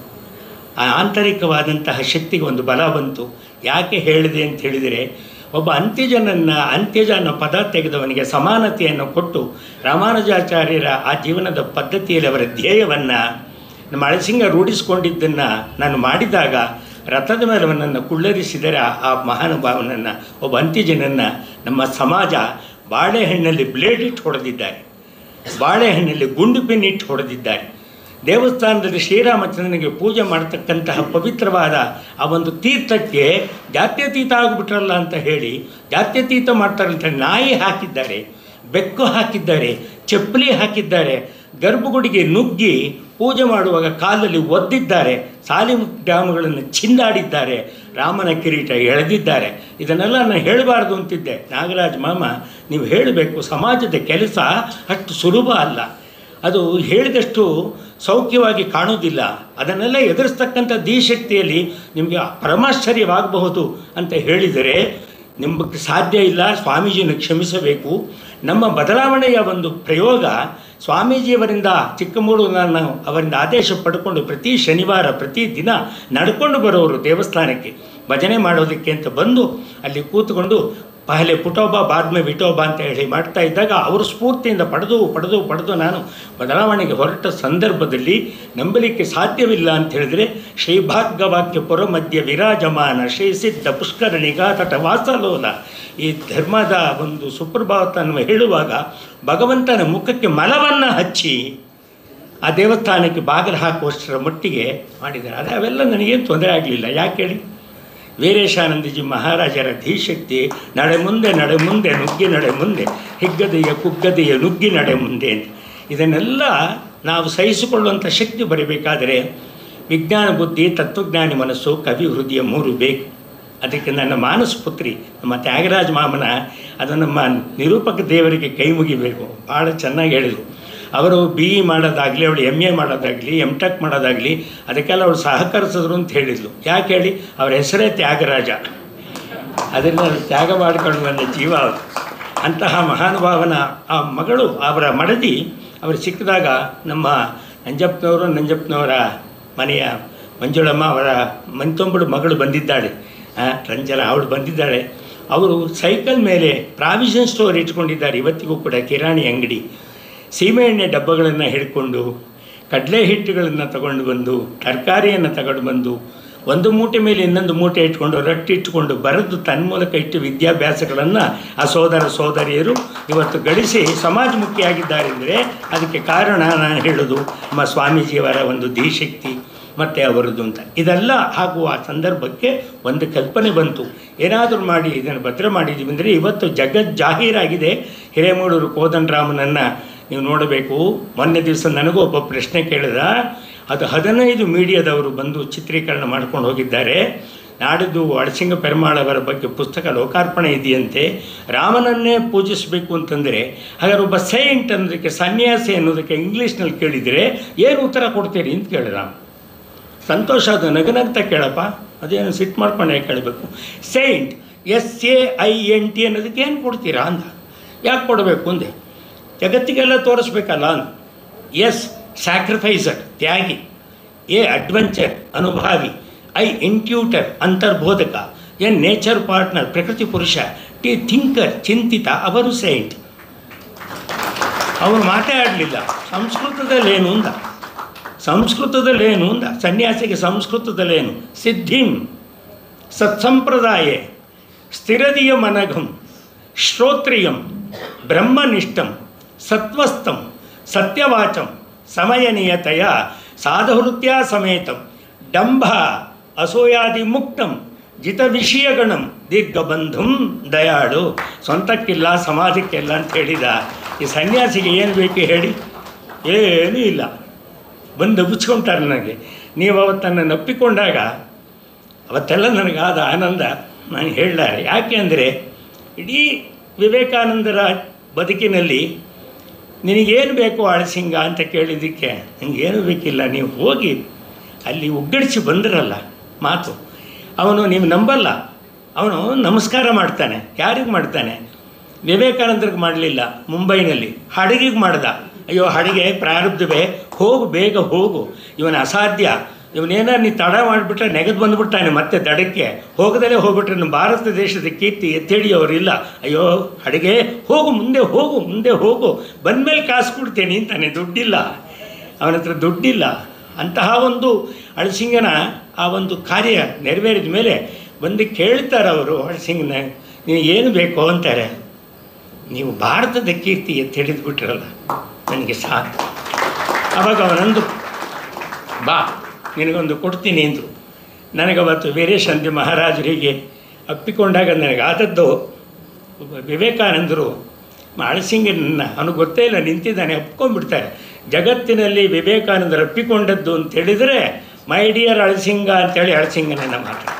A: ಆ ಆಂತರಿಕವಾದಂತಹ ಶಕ್ತಿಗೆ ಒಂದು ಬಲ ಬಂತು ಯಾಕೆ ಹೇಳಿದೆ ಅಂತ ಹೇಳಿದರೆ ಒಬ್ಬ ಅಂತ್ಯಜನನ್ನು ಅಂತ್ಯಜ ಅನ್ನೋ ಪದ ತೆಗೆದವನಿಗೆ ಸಮಾನತೆಯನ್ನು ಕೊಟ್ಟು ರಾಮಾನುಜಾಚಾರ್ಯರ ಆ ಜೀವನದ ಪದ್ಧತಿಯಲ್ಲಿ ಅವರ ಧ್ಯೇಯವನ್ನು ನಮ್ಮ ಅಳಸಿಂಗ ರೂಢಿಸ್ಕೊಂಡಿದ್ದನ್ನು ನಾನು ಮಾಡಿದಾಗ ರಥದ ಮೇಲೆ ಅವನನ್ನು ಕುಳ್ಳರಿಸಿದರೆ ಆ- ಆ ಮಹಾನುಭಾವನನ್ನು ಒಬ್ಬ ಅಂತ್ಯಜನನ್ನು ನಮ್ಮ ಸಮಾಜ ಬಾಳೆಹಣ್ಣಲ್ಲಿ ಬ್ಲೇಡ್ ಇಟ್ಟು ಹೊಡೆದಿದ್ದಾರೆ ಬಾಳೆಹಣ್ಣಲ್ಲಿ ಗುಂಡು ಪಿನ್ ಇಟ್ಟು ಹೊಡೆದಿದ್ದಾರೆ ದೇವಸ್ಥಾನದಲ್ಲಿ ಶ್ರೀರಾಮಚಂದ್ರನಿಗೆ ಪೂಜೆ ಮಾಡತಕ್ಕಂತಹ ಪವಿತ್ರವಾದ ಆ ಒಂದು ತೀರ್ಥಕ್ಕೆ ಜಾತ್ಯತೀತ ಆಗಿಬಿಟ್ರಲ್ಲ ಅಂತ ಹೇಳಿ ಜಾತ್ಯತೀತ ಮಾಡ್ತಾರಂತ ನಾಯಿ ಹಾಕಿದ್ದಾರೆ ಬೆಕ್ಕು ಹಾಕಿದ್ದಾರೆ ಚಪ್ಪಲಿ ಹಾಕಿದ್ದಾರೆ ಗರ್ಭಗುಡಿಗೆ ನುಗ್ಗಿ ಪೂಜೆ ಮಾಡುವಾಗ ಕಾಲಲ್ಲಿ ಒದ್ದಿದ್ದಾರೆ ಸಾಲಿ ಡ್ಯಾಮ್ಗಳನ್ನು ಚಿಂದಾಡಿದ್ದಾರೆ ರಾಮನ ಕಿರೀಟ ಎಳೆದಿದ್ದಾರೆ ಇದನ್ನೆಲ್ಲ ನಾನು ಹೇಳಬಾರ್ದು ಅಂತಿದ್ದೆ ನಾಗರಾಜ್ ಮಾಮ ನೀವು ಹೇಳಬೇಕು ಸಮಾಜದ ಕೆಲಸ ಅಷ್ಟು ಸುಲಭ ಅಲ್ಲ ಅದು ಹೇಳಿದಷ್ಟು ಸೌಖ್ಯವಾಗಿ ಕಾಣೋದಿಲ್ಲ ಅದನ್ನೆಲ್ಲ ಎದುರಿಸ್ತಕ್ಕಂಥ ಧೀಶಕ್ತಿಯಲ್ಲಿ ನಿಮಗೆ ಪರಮಾಶ್ಚರ್ಯವಾಗಬಹುದು ಅಂತ ಹೇಳಿದರೆ ನಿಮಗೆ ಸಾಧ್ಯ ಇಲ್ಲ ಸ್ವಾಮೀಜಿಯನ್ನು ಕ್ಷಮಿಸಬೇಕು ನಮ್ಮ ಬದಲಾವಣೆಯ ಒಂದು ಪ್ರಯೋಗ ಸ್ವಾಮೀಜಿಯವರಿಂದ ಚಿಕ್ಕಮಗಳೂರು ನಾನು ಅವರಿಂದ ಆದೇಶ ಪಡ್ಕೊಂಡು ಪ್ರತಿ ಶನಿವಾರ ಪ್ರತಿ ದಿನ ನಡ್ಕೊಂಡು ಬರೋರು ದೇವಸ್ಥಾನಕ್ಕೆ ಭಜನೆ ಮಾಡೋದಕ್ಕೆ ಅಂತ ಬಂದು ಅಲ್ಲಿ ಕೂತ್ಕೊಂಡು ಪಹಲೆ ಪುಟೋಬ ಬಾದ್ಮೆ ವಿಟೋಬ ಅಂತ ಹೇಳಿ ಮಾಡ್ತಾ ಇದ್ದಾಗ ಅವರು ಸ್ಫೂರ್ತಿಯಿಂದ ಪಡೆದು ಪಡೆದು ಪಡೆದು ನಾನು ಬದಲಾವಣೆಗೆ ಹೊರಟ ಸಂದರ್ಭದಲ್ಲಿ ನಂಬಲಿಕ್ಕೆ ಸಾಧ್ಯವಿಲ್ಲ ಅಂತ ಹೇಳಿದರೆ ಶ್ರೀಭಾಗ್ಯವಾಕ್ಯ ಪುರ ಮಧ್ಯ ವಿರಾಜಮಾನ ಶ್ರೀ ಸಿದ್ಧ ಪುಷ್ಕರ ನಿಘಾತಟ ವಾಸಲೋಲ ಈ ಧರ್ಮದ ಒಂದು ಸುಪ್ರಭಾವತನ್ನು ಹೇಳುವಾಗ ಭಗವಂತನ ಮುಖಕ್ಕೆ ಮಲವನ್ನು ಹಚ್ಚಿ ಆ ದೇವಸ್ಥಾನಕ್ಕೆ ಬಾಗಿಲು ಹಾಕುವಷ್ಟರ ಮಟ್ಟಿಗೆ ಮಾಡಿದ್ದಾರೆ ಆದರೆ ಅವೆಲ್ಲ ನನಗೇನು ತೊಂದರೆ ಆಗಲಿಲ್ಲ ಯಾಕೆ ಹೇಳಿ ವೀರೇಶಾನಂದಜಿ ಮಹಾರಾಜರ ಧೀಶಕ್ತಿ ನಡೆ ಮುಂದೆ ನಡೆ ಮುಂದೆ ನುಗ್ಗಿ ನಡೆ ಮುಂದೆ ಹಿಗ್ಗದೆಯ ಕುಗ್ಗದೆಯ ನುಗ್ಗಿ ನಡೆ ಮುಂದೆ ಅಂತ ಇದನ್ನೆಲ್ಲ ನಾವು ಸಹಿಸಿಕೊಳ್ಳುವಂಥ ಶಕ್ತಿ ಬರಬೇಕಾದರೆ ವಿಜ್ಞಾನ ಬುದ್ಧಿ ತತ್ವಜ್ಞಾನಿ ಮನಸ್ಸು ಕವಿ ಹೃದಯ ಮೂರು ಬೇಕು ಅದಕ್ಕೆ ನನ್ನ ಮಾನಸ ಪುತ್ರಿ ನಮ್ಮ ತ್ಯಾಗರಾಜ ಮಾಮನ ಅದು ನಮ್ಮ ನಿರೂಪಕ ದೇವರಿಗೆ ಕೈ ಮುಗಿಬೇಕು ಭಾಳ ಚೆನ್ನಾಗಿ ಹೇಳಿದರು ಅವರು ಬಿ ಇ ಮಾಡೋದಾಗಲಿ ಅವಳು ಎಮ್ ಎ ಮಾಡೋದಾಗಲಿ ಎಮ್ ಟೆಕ್ ಮಾಡೋದಾಗಲಿ ಅದಕ್ಕೆಲ್ಲ ಅವಳು ಸಹಕರಿಸಿದ್ರು ಅಂತ ಹೇಳಿದ್ಲು ಯಾಕೆ ಹೇಳಿ ಅವ್ರ ಹೆಸರೇ ತ್ಯಾಗರಾಜ ಅದರಿಂದ ಅವ್ರು ತ್ಯಾಗ ಮಾಡಿಕೊಂಡು ಬಂದ ಜೀವ ಅವರು ಅಂತಹ ಮಹಾನುಭಾವನ ಆ ಮಗಳು ಅವರ ಮಡದಿ ಅವರು ಸಿಕ್ಕಿದಾಗ ನಮ್ಮ ನಂಜಪ್ಪನವರು ನಂಜಪ್ಪನವರ ಮನೆಯ ಮಂಜುಳಮ್ಮ ಅವರ ಮನ್ತೊಂಬಳು ಮಗಳು ಬಂದಿದ್ದಾಳೆ ಆ, ರಂಜನ ಅವಳು ಬಂದಿದ್ದಾಳೆ ಅವರು ಸೈಕಲ್ ಮೇಲೆ ಪ್ರಾವಿಷನ್ ಸ್ಟೋರ್ ಇಟ್ಕೊಂಡಿದ್ದಾರೆ ಇವತ್ತಿಗೂ ಕೂಡ ಕಿರಾಣಿ ಅಂಗಡಿ ಸೀಮೆಎಣ್ಣೆ ಡಬ್ಬಗಳನ್ನು ಹಿಡ್ಕೊಂಡು ಕಡಲೆ ಹಿಟ್ಟುಗಳನ್ನು ತಗೊಂಡು ಬಂದು ತರಕಾರಿಯನ್ನು ತಗೊಂಡು ಬಂದು ಒಂದು ಮೂಟೆ ಮೇಲೆ ಇನ್ನೊಂದು ಮೂಟೆ ಇಟ್ಕೊಂಡು ರೊಟ್ಟಿ ಇಟ್ಕೊಂಡು ಬರೆದು ತನ್ಮೂಲಕ ಇಟ್ಟು ವಿದ್ಯಾಭ್ಯಾಸಗಳನ್ನು ಆ ಸೋದರ ಸೋದರಿಯರು ಇವತ್ತು ಗಳಿಸಿ ಸಮಾಜಮುಖಿಯಾಗಿದ್ದಾರೆ ಅಂದರೆ ಅದಕ್ಕೆ ಕಾರಣ ನಾನು ಹೇಳೋದು ನಮ್ಮ ಸ್ವಾಮೀಜಿಯವರ ಒಂದು ಧೀಶಕ್ತಿ ಮತ್ತು ಅವರದ್ದು ಅಂತ ಇದೆಲ್ಲ ಆಗುವ ಸಂದರ್ಭಕ್ಕೆ ಒಂದು ಕಲ್ಪನೆ ಬಂತು ಏನಾದರೂ ಮಾಡಿ ಇದನ್ನು ಭದ್ರ ಮಾಡಿದ್ದೀವಿ ಅಂದರೆ ಇವತ್ತು ಜಗತ್ ಜಾಹೀರಾಗಿದೆ ಹಿರೇಮೂಡೂರು ಕೋದಂಡರಾಮನನ್ನು ನೀವು ನೋಡಬೇಕು ಮೊನ್ನೆ ದಿವಸ ನನಗೂ ಒಬ್ಬ ಪ್ರಶ್ನೆ ಕೇಳಿದ ಅದು ಹದಿನೈದು ಮೀಡಿಯಾದವರು ಬಂದು ಚಿತ್ರೀಕರಣ ಮಾಡ್ಕೊಂಡು ಹೋಗಿದ್ದಾರೆ ನಾಡಿದ್ದು ಅಳಸಿಂಗ ಪೆರುಮಾಳ್ ಅವರ ಬಗ್ಗೆ ಪುಸ್ತಕ ಲೋಕಾರ್ಪಣೆ ಇದೆಯಂತೆ ರಾಮನನ್ನೇ ಪೂಜಿಸಬೇಕು ಅಂತಂದರೆ ಹಾಗಾದ್ರೆ ಒಬ್ಬ ಸೈಂಟ್ ಅನ್ನೋದಕ್ಕೆ ಸನ್ಯಾಸಿ ಅನ್ನೋದಕ್ಕೆ ಇಂಗ್ಲೀಷ್ನಲ್ಲಿ ಕೇಳಿದರೆ ಏನು ಉತ್ತರ ಕೊಡ್ತೀರಿ ಅಂತ ಕೇಳಿದ ಸಂತೋಷ ಅದು ನಗನಗ್ತಾ ಕೇಳಪ್ಪ ಅದೇನು ಸಿಟ್ಟು ಮಾಡ್ಕೊಂಡು ಯಾಕೆ ಕೇಳಬೇಕು saint S A I N T ಅನ್ನೋದಕ್ಕೆ ಏನು ಕೊಡ್ತೀರಾ ಅಂದ ಯಾಕೆ ಕೊಡಬೇಕು ಅಂದೆ ಜಗತ್ತಿಗೆಲ್ಲ ತೋರಿಸ್ಬೇಕಲ್ಲ ಅಂದ ಎಸ್ ಸ್ಯಾಕ್ರಿಫೈಸರ್ ತ್ಯಾಗಿ ಎ ಅಡ್ವೆಂಚರ್ ಅನುಭಾವಿ ಐ ಇಂಟ್ಯೂಟರ್ ಅಂತರ್ಬೋಧಕ ಎನ್ ನೇಚರ್ ಪಾರ್ಟ್ನರ್ ಪ್ರಕೃತಿ ಪುರುಷ ಟಿ ಥಿಂಕರ್ ಚಿಂತಿತ ಅವರು ಸೈಂಟ್ ಅವನು ಮಾತಾಡಲಿಲ್ಲ ಸಂಸ್ಕೃತದಲ್ಲೇನು ಅಂದ ಸಂಸ್ಕೃತದಲ್ಲೇನು ಅಂದ ಸನ್ಯಾಸಿಗೆ ಸಂಸ್ಕೃತದಲ್ಲೇನು ಸಿದ್ಧಿಂ ಸತ್ಸಂಪ್ರದಾಯ ಸ್ಥಿರದಿಯ ಮನಘಂ ಶ್ರೋತ್ರಿಯಂ ಬ್ರಹ್ಮನಿಷ್ಠಂ ಸತ್ವಸ್ಥಂ ಸತ್ಯವಾಚಂ ಸಮಯನಿಯತೆಯ ಸಾಧವೃತ್ಯ ಸಮೇತಂ ಡಂಭ ಅಸೂಯಾದಿ ಮುಕ್ತಂ ಜಿತ ವಿಷಯಗಣಂ ದೀರ್ಘಬಂಧುಂ ದಯಾಳು ಸ್ವಂತಕ್ಕಿಲ್ಲ ಸಮಾಜಕ್ಕಿಲ್ಲ ಅಂತ ಹೇಳಿದ ಈ ಸನ್ಯಾಸಿಗೆ ಏನು ಬೇಕು ಹೇಳಿ ಏನೂ ಇಲ್ಲ ಬಂದು ಮುಚ್ಕೊಂತಾರೆ ನನಗೆ ನೀವು ಅವತ್ತನ್ನು ನಪ್ಪಿಕೊಂಡಾಗ ಅವತ್ತೆಲ್ಲ ನನಗಾದ ಆನಂದ ನಾನು ಹೇಳಲಾರೆ ಯಾಕೆ ಅಂದರೆ ಇಡೀ ವಿವೇಕಾನಂದರ ಬದುಕಿನಲ್ಲಿ ನಿನಗೇನು ಬೇಕು ಆಳಸಿಂಗ ಅಂತ ಕೇಳಿದ್ದಕ್ಕೆ ನನಗೇನು ಬೇಕಿಲ್ಲ ನೀವು ಹೋಗಿ ಅಲ್ಲಿ ಒಗ್ಗಡಿಸಿ ಬಂದಿರಲ್ಲ ಮಾತು ಅವನು ನೀವು ನಂಬಲ್ಲ ಅವನು ನಮಸ್ಕಾರ ಮಾಡ್ತಾನೆ ಯಾರಿಗೆ ಮಾಡ್ತಾನೆ ವಿವೇಕಾನಂದರಿಗೆ ಮಾಡಲಿಲ್ಲ ಮುಂಬೈನಲ್ಲಿ ಹಡಗಿಗೆ ಮಾಡ್ದ ಅಯ್ಯೋ ಹಡಗೆ ಪ್ರಾರಬ್ಧವೇ ಹೋಗು ಬೇಗ ಹೋಗು ಇವನ ಅಸಾಧ್ಯ ಇವನೇನ ನೀ ತಡ ಮಾಡಿಬಿಟ್ರೆ ನೆಗೆದು ಬಂದುಬಿಡ್ತಾನೆ ಮತ್ತೆ ದಡಕ್ಕೆ ಹೋಗದಲ್ಲೇ ಹೋಗ್ಬಿಟ್ರೆ ನಮ್ಮ ಭಾರತ ದೇಶದ ಕೀರ್ತಿ ಎತ್ತಿಡಿಯೋರಿಲ್ಲ ಅಯ್ಯೋ ಅಡಿಗೆ ಹೋಗು ಮುಂದೆ ಹೋಗು ಮುಂದೆ ಹೋಗು ಬಂದಮೇಲೆ ಕಾಸು ಕೊಡ್ತೇನೆ ಅಂತಾನೆ ದುಡ್ಡಿಲ್ಲ ಅವನ ಹತ್ರ ದುಡ್ಡಿಲ್ಲ ಅಂತಹ ಒಂದು ಅಳಸಿಂಗನ ಆ ಒಂದು ಕಾರ್ಯ ನೆರವೇರಿದ ಮೇಲೆ ಬಂದು ಕೇಳ್ತಾರೆ ಅವರು ಅಳಸಿಂಗನ ನೀವು ಏನು ಬೇಕು ಅಂತಾರೆ ನೀವು ಭಾರತದ ಕೀರ್ತಿ ಎತ್ತಿ ಹಿಡಿದ್ಬಿಟ್ರಲ್ಲ ನನಗೆ ಸಾಕು ಅವಾಗ ಅವನಂದು ಬಾ ನಿನಗೊಂದು ಕೊಡ್ತೀನಿ ಅಂದರು ನನಗವತ್ತು ವೀರೇಶಂತಿ ಮಹಾರಾಜರಿಗೆ ಅಪ್ಪಿಕೊಂಡಾಗ ನನಗಾದದ್ದು ಒಬ್ಬ ವಿವೇಕಾನಂದರು ಅಳಸಿಂಗನನ್ನು ಅವನಿಗೆ ಗೊತ್ತೇ ಇಲ್ಲ ನಿಂತಿದ್ದಾನೆ ಒಪ್ಕೊಂಡ್ಬಿಡ್ತಾರೆ ಜಗತ್ತಿನಲ್ಲಿ ವಿವೇಕಾನಂದರು ಅಪ್ಪಿಕೊಂಡದ್ದು ಅಂತ ಹೇಳಿದರೆ ಮೈ ಡಿಯರ್ ಅಳಸಿಂಗ ಅಂತೇಳಿ ಅಳಸಿಂಗನನ್ನು ಮಾತಾಡ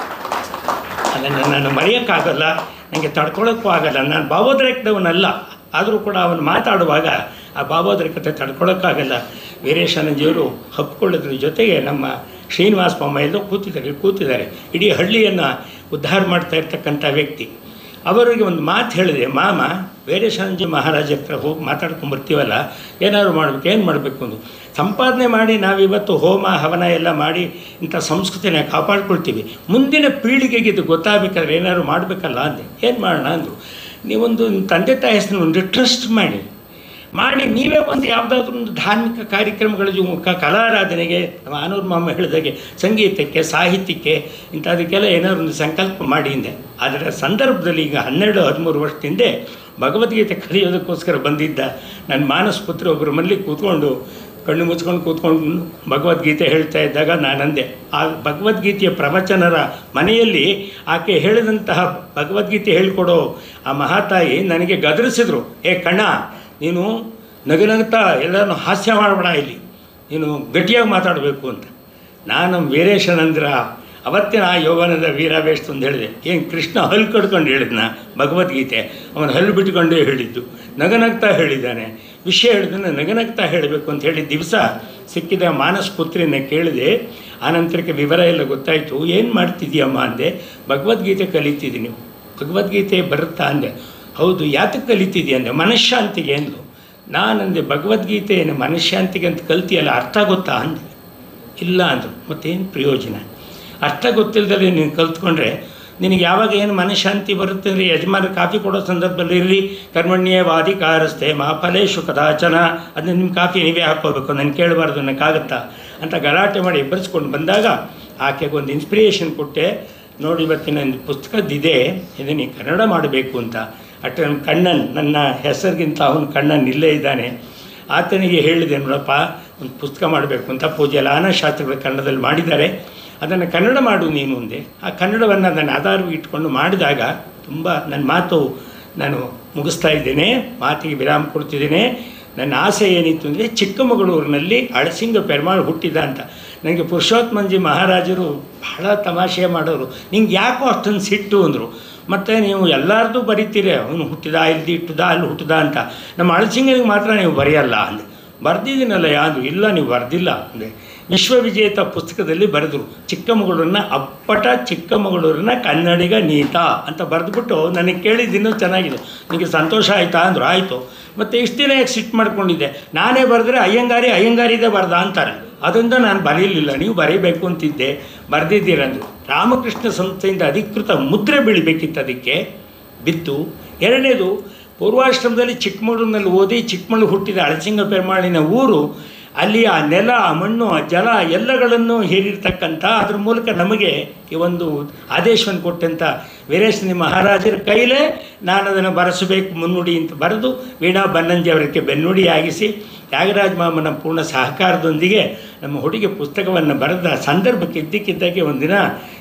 A: ಅದನ್ನು ನಾನು ಮರೆಯೋಕ್ಕಾಗಲ್ಲ ನನಗೆ ತಡ್ಕೊಳ್ಳೋಕ್ಕೂ ಆಗಲ್ಲ ನಾನು ಭಾವೋದ್ರೇಕದವನಲ್ಲ ಆದರೂ ಕೂಡ ಅವನು ಮಾತಾಡುವಾಗ ಆ ಭಾವೋದ್ರೇಕತೆ ತಡ್ಕೊಳ್ಳೋಕ್ಕಾಗಲ್ಲ ವೀರೇಶಾನಂಜಿಯವರು ಹಪ್ಕೊಳ್ಳೋದ್ರ ಜೊತೆಗೆ ನಮ್ಮ ಶ್ರೀನಿವಾಸ ಬೊಮ್ಮ ಎಲ್ಲೋ ಕೂತಿದ್ದಾರೆ ಕೂತಿದ್ದಾರೆ ಇಡೀ ಹಳ್ಳಿಯನ್ನು ಉದ್ಧಾರ ಮಾಡ್ತಾ ಇರ್ತಕ್ಕಂಥ ವ್ಯಕ್ತಿ ಅವರಿಗೆ ಒಂದು ಮಾತು ಹೇಳಿದೆ ಮಾಮ ವೀರೇಶಾನಂಜಿ ಮಹಾರಾಜ ಹತ್ರ ಹೋಗಿ ಮಾತಾಡ್ಕೊಂಬರ್ತೀವಲ್ಲ ಏನಾದ್ರು ಮಾಡ್ಬೇಕು ಏನು ಮಾಡಬೇಕು ಅಂದು ಸಂಪಾದನೆ ಮಾಡಿ ನಾವಿವತ್ತು ಹೋಮ ಹವನ ಎಲ್ಲ ಮಾಡಿ ಇಂಥ ಸಂಸ್ಕೃತಿನ ಕಾಪಾಡ್ಕೊಳ್ತೀವಿ ಮುಂದಿನ ಪೀಳಿಗೆಗೆ ಇದು ಗೊತ್ತಾಗಬೇಕಾದ್ರೆ ಏನಾದ್ರು ಮಾಡಬೇಕಲ್ಲ ಅಂದೆ ಏನು ಮಾಡೋಣ ಅಂದರು ನೀವೊಂದು ನಿಮ್ಮ ತಂದೆ ತಾಯಿ ಹೆಸರು ಒಂದು ಟ್ರಸ್ಟ್ ಮಾಡಿ ಮಾಡಿ ನೀವೇ ಒಂದು ಯಾವುದಾದ್ರೂ ಒಂದು ಧಾರ್ಮಿಕ ಕಾರ್ಯಕ್ರಮಗಳ ಮುಖ ಕಲಾರಾಧನೆಗೆ ನಮ್ಮ ಆನೂರು ಮಾಮ ಹೇಳಿದಾಗೆ ಸಂಗೀತಕ್ಕೆ ಸಾಹಿತ್ಯಕ್ಕೆ ಇಂಥದಕ್ಕೆಲ್ಲ ಏನಾದ್ರು ಒಂದು ಸಂಕಲ್ಪ ಮಾಡಿ ಹಿಂದೆ ಅದರ ಸಂದರ್ಭದಲ್ಲಿ ಈಗ ಹನ್ನೆರಡು ಹದಿಮೂರು ವರ್ಷದಿಂದ ಭಗವದ್ಗೀತೆ ಕಲಿಯೋದಕ್ಕೋಸ್ಕರ ಬಂದಿದ್ದ ನನ್ನ ಮಾನಸ ಪುತ್ರ ಒಬ್ಬರು ಮನೇಲಿ ಕೂತ್ಕೊಂಡು ಕಣ್ಣು ಮುಚ್ಕೊಂಡು ಕೂತ್ಕೊಂಡು ಭಗವದ್ಗೀತೆ ಹೇಳ್ತಾ ಇದ್ದಾಗ ನಾನಂದೆ ಆ ಭಗವದ್ಗೀತೆಯ ಪ್ರವಚನರ ಮನೆಯಲ್ಲಿ ಆಕೆ ಹೇಳಿದಂತಹ ಭಗವದ್ಗೀತೆ ಹೇಳ್ಕೊಡೋ ಆ ಮಹಾತಾಯಿ ನನಗೆ ಗದರಿಸಿದ್ರು ಏ ಕಣ್ಣ ನೀನು ನಗನಗ್ತಾ ಎಲ್ಲರನ್ನು ಹಾಸ್ಯ ಮಾಡಬೇಡ ಇಲ್ಲಿ ನೀನು ಗಟ್ಟಿಯಾಗಿ ಮಾತಾಡಬೇಕು ಅಂತ ನಾನು ವೀರೇಶನಂದ್ರ ಅವತ್ತಿನ ಆ ಯೌವನದ ವೀರಾವೇಶ ಅಂತ ಹೇಳಿದೆ ಏನು ಕೃಷ್ಣ ಹಲ್ಲು ಕಡ್ಕೊಂಡು ಹೇಳಿದ್ನ ಭಗವದ್ಗೀತೆ ಅವನು ಹಲ್ಲು ಬಿಟ್ಕೊಂಡೇ ಹೇಳಿದ್ದು ನಗನಗ್ತಾ ಹೇಳಿದ್ದಾನೆ ವಿಷಯ ಹೇಳಿದ್ದನ್ನು ನಗನಗ್ತಾ ಹೇಳಬೇಕು ಅಂತ ಹೇಳಿದ ದಿವಸ ಸಿಕ್ಕಿದ ಮಾನಸ ಪುತ್ರಿನ ಕೇಳಿದೆ ಆನಂತರಕ್ಕೆ ವಿವರ ಎಲ್ಲ ಗೊತ್ತಾಯಿತು ಏನು ಮಾಡ್ತಿದ್ದೀಯಮ್ಮ ಅಂದೆ ಭಗವದ್ಗೀತೆ ಕಲಿತಿದ್ದೀನಿ ಭಗವದ್ಗೀತೆ ಬರುತ್ತಾ ಅಂದೆ ಹೌದು ಯಾತಕ್ಕೆ ಕಲಿತಿದ್ದೀಯ ಅಂದೆ ಮನಃಶಾಂತಿಗೆ ಅಂದು ನಾನಂದೆ ಭಗವದ್ಗೀತೆಯನ್ನು ಮನಃಶಾಂತಿಗೆ ಅಂತ ಕಲ್ತಿಯಲ್ಲ ಅರ್ಥ ಗೊತ್ತಾ ಅಂದೆ ಇಲ್ಲ ಅಂದರು ಮತ್ತೇನು ಪ್ರಯೋಜನ ಅರ್ಥ ಗೊತ್ತಿಲ್ಲದಲ್ಲಿ ನೀನು ಕಲ್ತ್ಕೊಂಡ್ರೆ ನಿನಗೆ ಯಾವಾಗ ಏನು ಮನಃಶಾಂತಿ ಬರುತ್ತೆ ಅಂದರೆ ಯಜಮಾನ ಕಾಫಿ ಕೊಡೋ ಸಂದರ್ಭದಲ್ಲಿ ಇರಲಿ ಕರ್ಮಣ್ಯೇ ವಾದಿಕಾರಸ್ತೆ ಮಾ ಫಲೇಶು ಕದಾಚನ ಅದನ್ನ ನಿಮ್ಮ ಕಾಫಿ ನೀವೇ ಹಾಕ್ಕೋಬೇಕು ನಾನು ಕೇಳಬಾರ್ದು ನನಗಾಗತ್ತಾ ಅಂತ ಗಲಾಟೆ ಮಾಡಿ ಎಬ್ಬರಿಸ್ಕೊಂಡು ಬಂದಾಗ ಆಕೆಗೆ ಒಂದು ಇನ್ಸ್ಪಿರೇಷನ್ ಕೊಟ್ಟೆ ನೋಡಿ ಇವತ್ತಿನ ಒಂದು ಪುಸ್ತಕದ್ದಿದೆ ಇದನ್ನು ನೀನು ಕನ್ನಡ ಮಾಡಬೇಕು ಅಂತ ಅಟ್ ನನ್ನ ಕಣ್ಣನ್ ನನ್ನ ಹೆಸರಿಗಿಂತ ಅವನು ಕಣ್ಣನ್ ಇಲ್ಲೇ ಇದ್ದಾನೆ ಆತನಿಗೆ ಹೇಳಿದೆ ನೋಡಪ್ಪ ಒಂದು ಪುಸ್ತಕ ಮಾಡಬೇಕು ಅಂತ ಪೂಜೆ ಲಾನಶಾಸ್ತ್ರಗಳು ಕನ್ನಡದಲ್ಲಿ ಮಾಡಿದ್ದಾರೆ ಅದನ್ನು ಕನ್ನಡ ಮಾಡು ನೀನು ಒಂದೆ ಆ ಕನ್ನಡವನ್ನು ನನ್ನ ಆಧಾರವಾಗಿ ಇಟ್ಕೊಂಡು ಮಾಡಿದಾಗ ತುಂಬ ನನ್ನ ಮಾತು ನಾನು ಮುಗಿಸ್ತಾ ಇದ್ದೇನೆ ಮಾತಿಗೆ ವಿರಾಮ ಕೊಡ್ತಿದ್ದೇನೆ ನನ್ನ ಆಸೆ ಏನಿತ್ತು ಅಂದರೆ ಚಿಕ್ಕಮಗಳೂರಿನಲ್ಲಿ ಅಳಸಿಂಗ ಪೆರ್ಮಾಳ್ ಹುಟ್ಟಿದ ಅಂತ ನನಗೆ ಪುರುಷೋತ್ತಮಂಜಿ ಮಹಾರಾಜರು ಬಹಳ ತಮಾಷೆ ಮಾಡೋರು ನಿಂಗೆ ಯಾಕೋ ಅಷ್ಟೊಂದು ಸಿಟ್ಟು ಅಂದರು ಮತ್ತು ನೀವು ಎಲ್ಲರದ್ದು ಬರೀತೀರಿ ಅವನು ಹುಟ್ಟಿದ ಇಲ್ಲಿ ಇಟ್ಟದ ಅಲ್ಲಿ ಹುಟ್ಟಿದ ಅಂತ ನಮ್ಮ ಅಳಸಿಂಗನಿಗೆ ಮಾತ್ರ ನೀವು ಬರೆಯಲ್ಲ ಅಂದೆ ಬರೆದಿದ್ದೀನಲ್ಲ ಯಾವುದು ಇಲ್ಲ ನೀವು ಬರೆದಿಲ್ಲ ಅಂದೆ ವಿಶ್ವವಿಜೇತ ಪುಸ್ತಕದಲ್ಲಿ ಬರೆದರು ಚಿಕ್ಕಮಗಳೂರನ್ನ ಅಪ್ಪಟ ಚಿಕ್ಕಮಗಳೂರಿನ ಕನ್ನಡಿಗ ನೀತ ಅಂತ ಬರೆದ್ಬಿಟ್ಟು ನನಗೆ ಕೇಳಿದ್ದು ಇನ್ನೂ ಚೆನ್ನಾಗಿದೆ ನಿಮಗೆ ಸಂತೋಷ ಆಯಿತಾ ಅಂದರು ಆಯಿತು ಮತ್ತು ಇಷ್ಟು ದಿನ ಯಾಕೆ ಸಿಟ್ಟು ಮಾಡ್ಕೊಂಡಿದ್ದೆ ನಾನೇ ಬರೆದ್ರೆ ಅಯ್ಯಂಗಾರಿ ಅಯ್ಯಂಗಾರಿದೆ ಬರ್ದ ಅಂತಾರೆ ಅದರಿಂದ ನಾನು ಬರೀಲಿಲ್ಲ ನೀವು ಬರೀಬೇಕು ಅಂತಿದ್ದೆ ಬರೆದಿದ್ದೀರಂದ್ರು ರಾಮಕೃಷ್ಣ ಸಂಸ್ಥೆಯಿಂದ ಅಧಿಕೃತ ಮುದ್ರೆ ಬೀಳಬೇಕಿತ್ತು ಅದಕ್ಕೆ ಬಿತ್ತು ಎರಡನೇದು ಪೂರ್ವಾಶ್ರಮದಲ್ಲಿ ಚಿಕ್ಕಮಗಳೂರಿನಲ್ಲಿ ಓದಿ ಚಿಕ್ಕಮಗಳೂರು ಹುಟ್ಟಿದ ಅಳಸಿಂಗ ಪೆರ್ಮಾಳಿನ ಊರು ಅಲ್ಲಿ ಆ ನೆಲ ಆ ಮಣ್ಣು ಆ ಜಲ ಎಲ್ಲಗಳನ್ನು ಹೀರಿರ್ತಕ್ಕಂಥ ಅದ್ರ ಮೂಲಕ ನಮಗೆ ಈ ಒಂದು ಆದೇಶವನ್ನು ಕೊಟ್ಟಂಥ ವೀರೇಶನಿ ಮಹಾರಾಜರ ಕೈಲೇ ನಾನು ಅದನ್ನು ಬರೆಸಬೇಕು ಮುನ್ನುಡಿ ಅಂತ ಬರೆದು ವೀಣಾ ಬನ್ನಂಜಿ ಅವರಿಗೆ ಬೆನ್ನುಡಿಯಾಗಿಸಿ ತ್ಯಾಗರಾಜ ಮಾಮನ ಪೂರ್ಣ ಸಹಕಾರದೊಂದಿಗೆ ನಮ್ಮ ಹುಡುಗಿ ಪುಸ್ತಕವನ್ನು ಬರೆದ ಸಂದರ್ಭಕ್ಕೆ ಇದ್ದಕ್ಕಿದ್ದಾಗೆ ಒಂದಿನ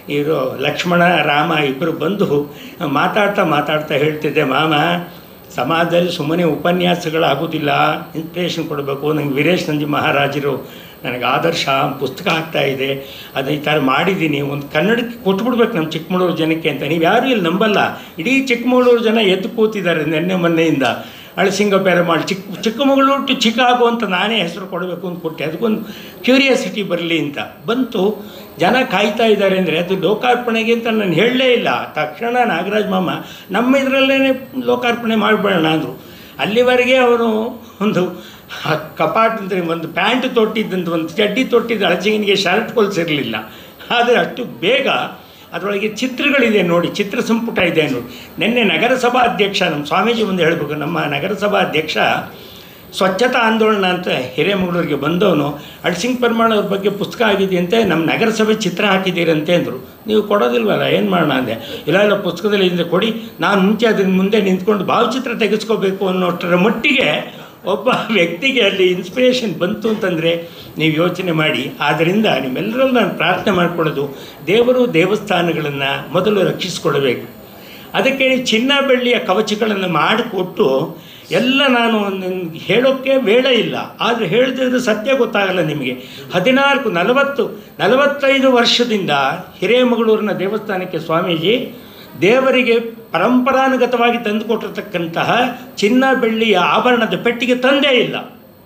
A: ಇವರು ಲಕ್ಷ್ಮಣ ರಾಮ ಇಬ್ಬರು ಬಂದು ಮಾತಾಡ್ತಾ ಮಾತಾಡ್ತಾ ಹೇಳ್ತಿದ್ದೆ ಮಾಮ ಸಮಾಜದಲ್ಲಿ ಸುಮ್ಮನೆ ಉಪನ್ಯಾಸಗಳಾಗೋದಿಲ್ಲ ಇನ್ಸ್ಪಿರೇಷನ್ ಕೊಡಬೇಕು ನಂಗೆ ವೀರೇಶ್ ನಂದಿ ಮಹಾರಾಜರು ನನಗೆ ಆದರ್ಶ ಪುಸ್ತಕ ಆಗ್ತಾ ಇದೆ ಅದು ಈ ಥರ ಮಾಡಿದ್ದೀನಿ ಒಂದು ಕನ್ನಡಕ್ಕೆ ಕೊಟ್ಬಿಡ್ಬೇಕು ನಮ್ಮ ಚಿಕ್ಕಮಗಳೂರು ಜನಕ್ಕೆ ಅಂತ ನೀವು ಯಾರೂ ಇಲ್ಲಿ ನಂಬಲ್ಲ ಇಡೀ ಚಿಕ್ಕಮಗಳೂರು ಜನ ಎದ್ದು ಕೂತಿದ್ದಾರೆ ನಿನ್ನೆ ಮೊನ್ನೆಯಿಂದ ಅಳಸಿಂಗ ಪೆರಮಾಳ್ ಚಿಕ್ಕ ಚಿಕ್ಕಮಗಳೂರು ಟು ಚಿಕಾಗೋ ಅಂತ ನಾನೇ ಹೆಸರು ಕೊಡಬೇಕು ಅಂತ ಕೊಟ್ಟೆ ಅದಕ್ಕೊಂದು ಕ್ಯೂರಿಯಾಸಿಟಿ ಬರಲಿ ಅಂತ ಬಂತು ಜನ ಕಾಯ್ತಾ ಇದ್ದಾರೆ ಅಂದರೆ ಅದು ಲೋಕಾರ್ಪಣೆಗೆ ಅಂತ ನಾನು ಹೇಳಲೇ ಇಲ್ಲ ತಕ್ಷಣ ನಾಗರಾಜ್ ಮಾಮ ನಮ್ಮ ಇದರಲ್ಲೇ ಲೋಕಾರ್ಪಣೆ ಮಾಡಿಬಿಡೋಣ ಅಂದರು ಅಲ್ಲಿವರೆಗೆ ಅವನು ಒಂದು ಕಪಾಟ್ ಅಂದರೆ ಒಂದು ಪ್ಯಾಂಟ್ ತೊಟ್ಟಿದ್ದಂತ ಒಂದು ಚಡ್ಡಿ ತೊಟ್ಟಿದ್ದ ಅಳಚಿಂಗನಿಗೆ ಶರ್ಟ್ ಹೊಲಿಸಿರಲಿಲ್ಲ ಆದರೆ ಅಷ್ಟು ಬೇಗ ಅದರೊಳಗೆ ಚಿತ್ರಗಳಿದೆ ನೋಡಿ ಚಿತ್ರ ಸಂಪುಟ ಇದೆ ನೋಡಿ ನಿನ್ನೆ ನಗರಸಭಾ ಅಧ್ಯಕ್ಷ ನಮ್ಮ ಸ್ವಾಮೀಜಿ ಮುಂದೆ ಹೇಳಬೇಕು ನಮ್ಮ ನಗರಸಭಾ ಅಧ್ಯಕ್ಷ ಸ್ವಚ್ಛತಾ ಆಂದೋಲನ ಅಂತ ಹಿರೇಮಗಳೂರಿಗೆ ಬಂದವನು ಅಡ್ಸಿಂಗ್ ಪೆರ್ಮಾಳ್ ಅವ್ರ ಬಗ್ಗೆ ಪುಸ್ತಕ ಆಗಿದೆಯಂತೆ ನಮ್ಮ ನಗರಸಭೆ ಚಿತ್ರ ಹಾಕಿದ್ದೀರಂತೆ ಅಂದರು ನೀವು ಕೊಡೋದಿಲ್ವಲ್ಲ ಏನು ಮಾಡೋಣ ಅಂದೆ ಇಲ್ಲ ಇಲ್ಲ ಪುಸ್ತಕದಲ್ಲಿ ಇದ್ರೆ ಕೊಡಿ ನಾನು ಮುಂಚೆ ಅದನ್ನ ಮುಂದೆ ನಿಂತ್ಕೊಂಡು ಭಾವಚಿತ್ರ ತೆಗೆಸ್ಕೋಬೇಕು ಅನ್ನೋಷ್ಟರ ಮಟ್ಟಿಗೆ ಒಬ್ಬ ವ್ಯಕ್ತಿಗೆ ಅಲ್ಲಿ ಇನ್ಸ್ಪಿರೇಷನ್ ಬಂತು ಅಂತಂದರೆ ನೀವು ಯೋಚನೆ ಮಾಡಿ ಆದ್ದರಿಂದ ನಿಮ್ಮೆಲ್ಲರಲ್ಲೂ ನಾನು ಪ್ರಾರ್ಥನೆ ಮಾಡ್ಕೊಳ್ಳೋದು ದೇವರು ದೇವಸ್ಥಾನಗಳನ್ನು ಮೊದಲು ರಕ್ಷಿಸಿಕೊಳ್ಬೇಕು ಅದಕ್ಕೆ ನೀವು ಚಿನ್ನ ಬೆಳ್ಳಿಯ ಕವಚಗಳನ್ನು ಮಾಡಿಕೊಟ್ಟು ಎಲ್ಲ ನಾನು ನಿಮ್ಗೆ ಹೇಳೋಕ್ಕೆ ವೇಳೆ ಇಲ್ಲ ಆದರೆ ಹೇಳಿದ್ರೆ ಸತ್ಯ ಗೊತ್ತಾಗಲ್ಲ ನಿಮಗೆ ಹದಿನಾಲ್ಕು ನಲವತ್ತು ನಲವತ್ತೈದು ವರ್ಷದಿಂದ ಹಿರೇಮಗಳೂರಿನ ದೇವಸ್ಥಾನಕ್ಕೆ ಸ್ವಾಮೀಜಿ ದೇವರಿಗೆ ಪರಂಪರಾನುಗತವಾಗಿ ತಂದುಕೊಟ್ಟಿರ್ತಕ್ಕಂತಹ ಚಿನ್ನ ಬೆಳ್ಳಿಯ ಆಭರಣದ ಪೆಟ್ಟಿಗೆ ತಂದೇ ಇಲ್ಲ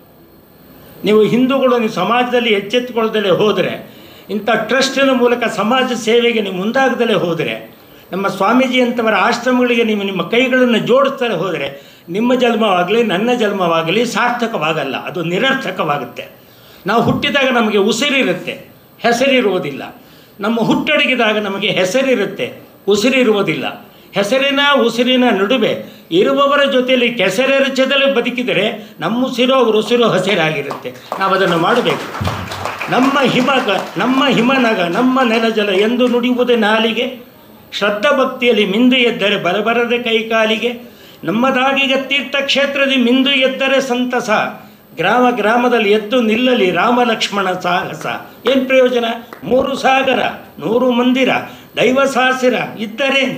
A: ನೀವು ಹಿಂದೂಗಳು ನೀವು ಸಮಾಜದಲ್ಲಿ ಎಚ್ಚೆತ್ತುಕೊಳ್ಳದಲ್ಲೇ ಹೋದರೆ ಇಂಥ ಟ್ರಸ್ಟಿನ ಮೂಲಕ ಸಮಾಜ ಸೇವೆಗೆ ನೀವು ಮುಂದಾಗದಲ್ಲೇ ಹೋದರೆ ನಮ್ಮ ಸ್ವಾಮೀಜಿ ಅಂತವರ ಆಶ್ರಮಗಳಿಗೆ ನೀವು ನಿಮ್ಮ ಕೈಗಳನ್ನು ಜೋಡಿಸ್ತಾರೆ ಹೋದರೆ ನಿಮ್ಮ ಜನ್ಮವಾಗಲಿ ನನ್ನ ಜನ್ಮವಾಗಲಿ ಸಾರ್ಥಕವಾಗಲ್ಲ ಅದು ನಿರರ್ಥಕವಾಗುತ್ತೆ ನಾವು ಹುಟ್ಟಿದಾಗ ನಮಗೆ ಉಸಿರಿರುತ್ತೆ ಹೆಸರಿರುವುದಿಲ್ಲ ನಮ್ಮ ಹುಟ್ಟಡಗಿದಾಗ ನಮಗೆ ಹೆಸರಿರುತ್ತೆ ಉಸಿರಿರುವುದಿಲ್ಲ ಹೆಸರಿನ ಉಸಿರಿನ ನಡುವೆ ಇರುವವರ ಜೊತೆಯಲ್ಲಿ ಕೆಸರೆರಚದಲ್ಲಿ ಬದುಕಿದರೆ ನಮ್ಮ ಉಸಿರು ಅವ್ರ ಉಸಿರು ಹಸಿರಾಗಿರುತ್ತೆ ನಾವು ಅದನ್ನು ಮಾಡಬೇಕು ನಮ್ಮ ಹಿಮಗ ನಮ್ಮ ಹಿಮನಗ ನಮ್ಮ ನೆಲಜಲ ಎಂದು ನುಡಿಯುವುದೇ ನಾಲಿಗೆ ಶ್ರದ್ಧಾ ಭಕ್ತಿಯಲ್ಲಿ ಮಿಂದು ಎದ್ದರೆ ಬರಬರದೆ ಕೈಕಾಲಿಗೆ ನಮ್ಮದಾಗಿಗ ತೀರ್ಥಕ್ಷೇತ್ರದಲ್ಲಿ ಮಿಂದು ಎದ್ದರೆ ಸಂತಸ ಗ್ರಾಮ ಗ್ರಾಮದಲ್ಲಿ ಎದ್ದು ನಿಲ್ಲಲಿ ರಾಮ ಲಕ್ಷ್ಮಣ ಸಾಹಸ ಏನು ಪ್ರಯೋಜನ ಮೂರು ಸಾಗರ ನೂರು ಮಂದಿರ ದೈವ ಸಾಸಿರ ಇದ್ದರೇನು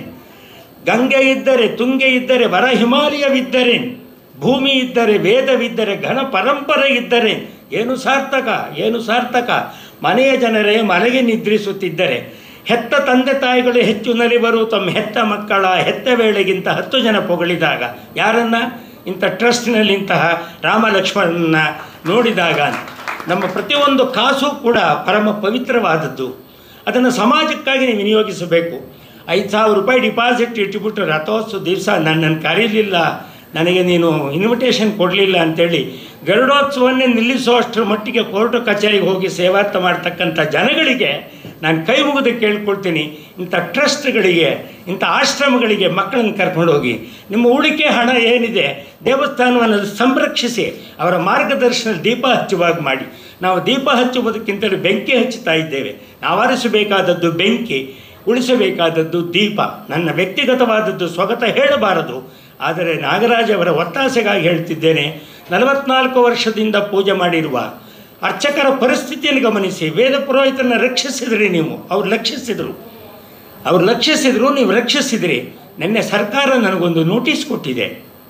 A: ಗಂಗೆ ಇದ್ದರೆ ತುಂಗೆ ಇದ್ದರೆ ವರ ಹಿಮಾಲಯವಿದ್ದರೆ ಭೂಮಿ ಇದ್ದರೆ ವೇದವಿದ್ದರೆ ಘನ ಪರಂಪರೆ ಇದ್ದರೆ ಏನು ಸಾರ್ಥಕ ಏನು ಸಾರ್ಥಕ ಮನೆಯ ಜನರೇ ಮನೆಗೆ ನಿದ್ರಿಸುತ್ತಿದ್ದರೆ ಹೆತ್ತ ತಂದೆ ತಾಯಿಗಳು ಹೆಚ್ಚು ನಲಿವರು ತಮ್ಮ ಹೆತ್ತ ಮಕ್ಕಳ ಹೆತ್ತ ವೇಳೆಗಿಂತ ಹತ್ತು ಜನ ಹೊಗಳಿದಾಗ ಯಾರನ್ನ ಇಂಥ ಟ್ರಸ್ಟ್ನಲ್ಲಿ ಇಂತಹ ರಾಮ ಲಕ್ಷ್ಮಣನ ನೋಡಿದಾಗ ನಮ್ಮ ಪ್ರತಿಯೊಂದು ಕಾಸು ಕೂಡ ಪರಮ ಪವಿತ್ರವಾದದ್ದು ಅದನ್ನು ಸಮಾಜಕ್ಕಾಗಿ ನೀವು ವಿನಿಯೋಗಿಸಬೇಕು ಐದು ಸಾವಿರ ರೂಪಾಯಿ ಡಿಪಾಸಿಟ್ ಇಟ್ಬಿಟ್ಟು ರಥೋತ್ಸವ ದಿವಸ ನನ್ನನ್ನು ಕರೀಲಿಲ್ಲ ನನಗೆ ನೀನು ಇನ್ವಿಟೇಷನ್ ಕೊಡಲಿಲ್ಲ ಅಂತೇಳಿ ಗರುಡೋತ್ಸವನ್ನೇ ನಿಲ್ಲಿಸೋ ಅಷ್ಟರ ಮಟ್ಟಿಗೆ ಕೋರ್ಟು ಕಚೇರಿಗೆ ಹೋಗಿ ಸೇವಾರ್ಥ ಮಾಡ್ತಕ್ಕಂಥ ಜನಗಳಿಗೆ ನಾನು ಕೈ ಮುಗಿದು ಕೇಳ್ಕೊಳ್ತೀನಿ ಇಂಥ ಟ್ರಸ್ಟ್ಗಳಿಗೆ ಇಂಥ ಆಶ್ರಮಗಳಿಗೆ ಮಕ್ಕಳನ್ನು ಕರ್ಕೊಂಡು ಹೋಗಿ ನಿಮ್ಮ ಉಳಿಕೆ ಹಣ ಏನಿದೆ ದೇವಸ್ಥಾನವನ್ನು ಸಂರಕ್ಷಿಸಿ ಅವರ ಮಾರ್ಗದರ್ಶನ ದೀಪ ಹಚ್ಚುವಾಗಿ ಮಾಡಿ ನಾವು ದೀಪ ಹಚ್ಚುವುದಕ್ಕಿಂತಲೂ ಬೆಂಕಿ ಹಚ್ಚುತ್ತಾ ಇದ್ದೇವೆ ನಾವು ಆರಿಸಬೇಕಾದದ್ದು ಬೆಂಕಿ ಉಳಿಸಬೇಕಾದದ್ದು ದೀಪ ನನ್ನ ವ್ಯಕ್ತಿಗತವಾದದ್ದು ಸ್ವಗತ ಹೇಳಬಾರದು ಆದರೆ ನಾಗರಾಜ್ ಅವರ ಒತ್ತಾಸೆಗಾಗಿ ಹೇಳ್ತಿದ್ದೇನೆ ನಲವತ್ನಾಲ್ಕು ವರ್ಷದಿಂದ ಪೂಜೆ ಮಾಡಿರುವ ಅರ್ಚಕರ ಪರಿಸ್ಥಿತಿಯನ್ನು ಗಮನಿಸಿ ವೇದ ಪುರೋಹಿತರನ್ನು ರಕ್ಷಿಸಿದ್ರಿ ನೀವು ಅವ್ರು ಲಕ್ಷಿಸಿದರು ಅವ್ರು ಲಕ್ಷಿಸಿದ್ರು ನೀವು ರಕ್ಷಿಸಿದ್ರಿ ನಿನ್ನೆ ಸರ್ಕಾರ ನನಗೊಂದು ನೋಟಿಸ್ ಕೊಟ್ಟಿದೆ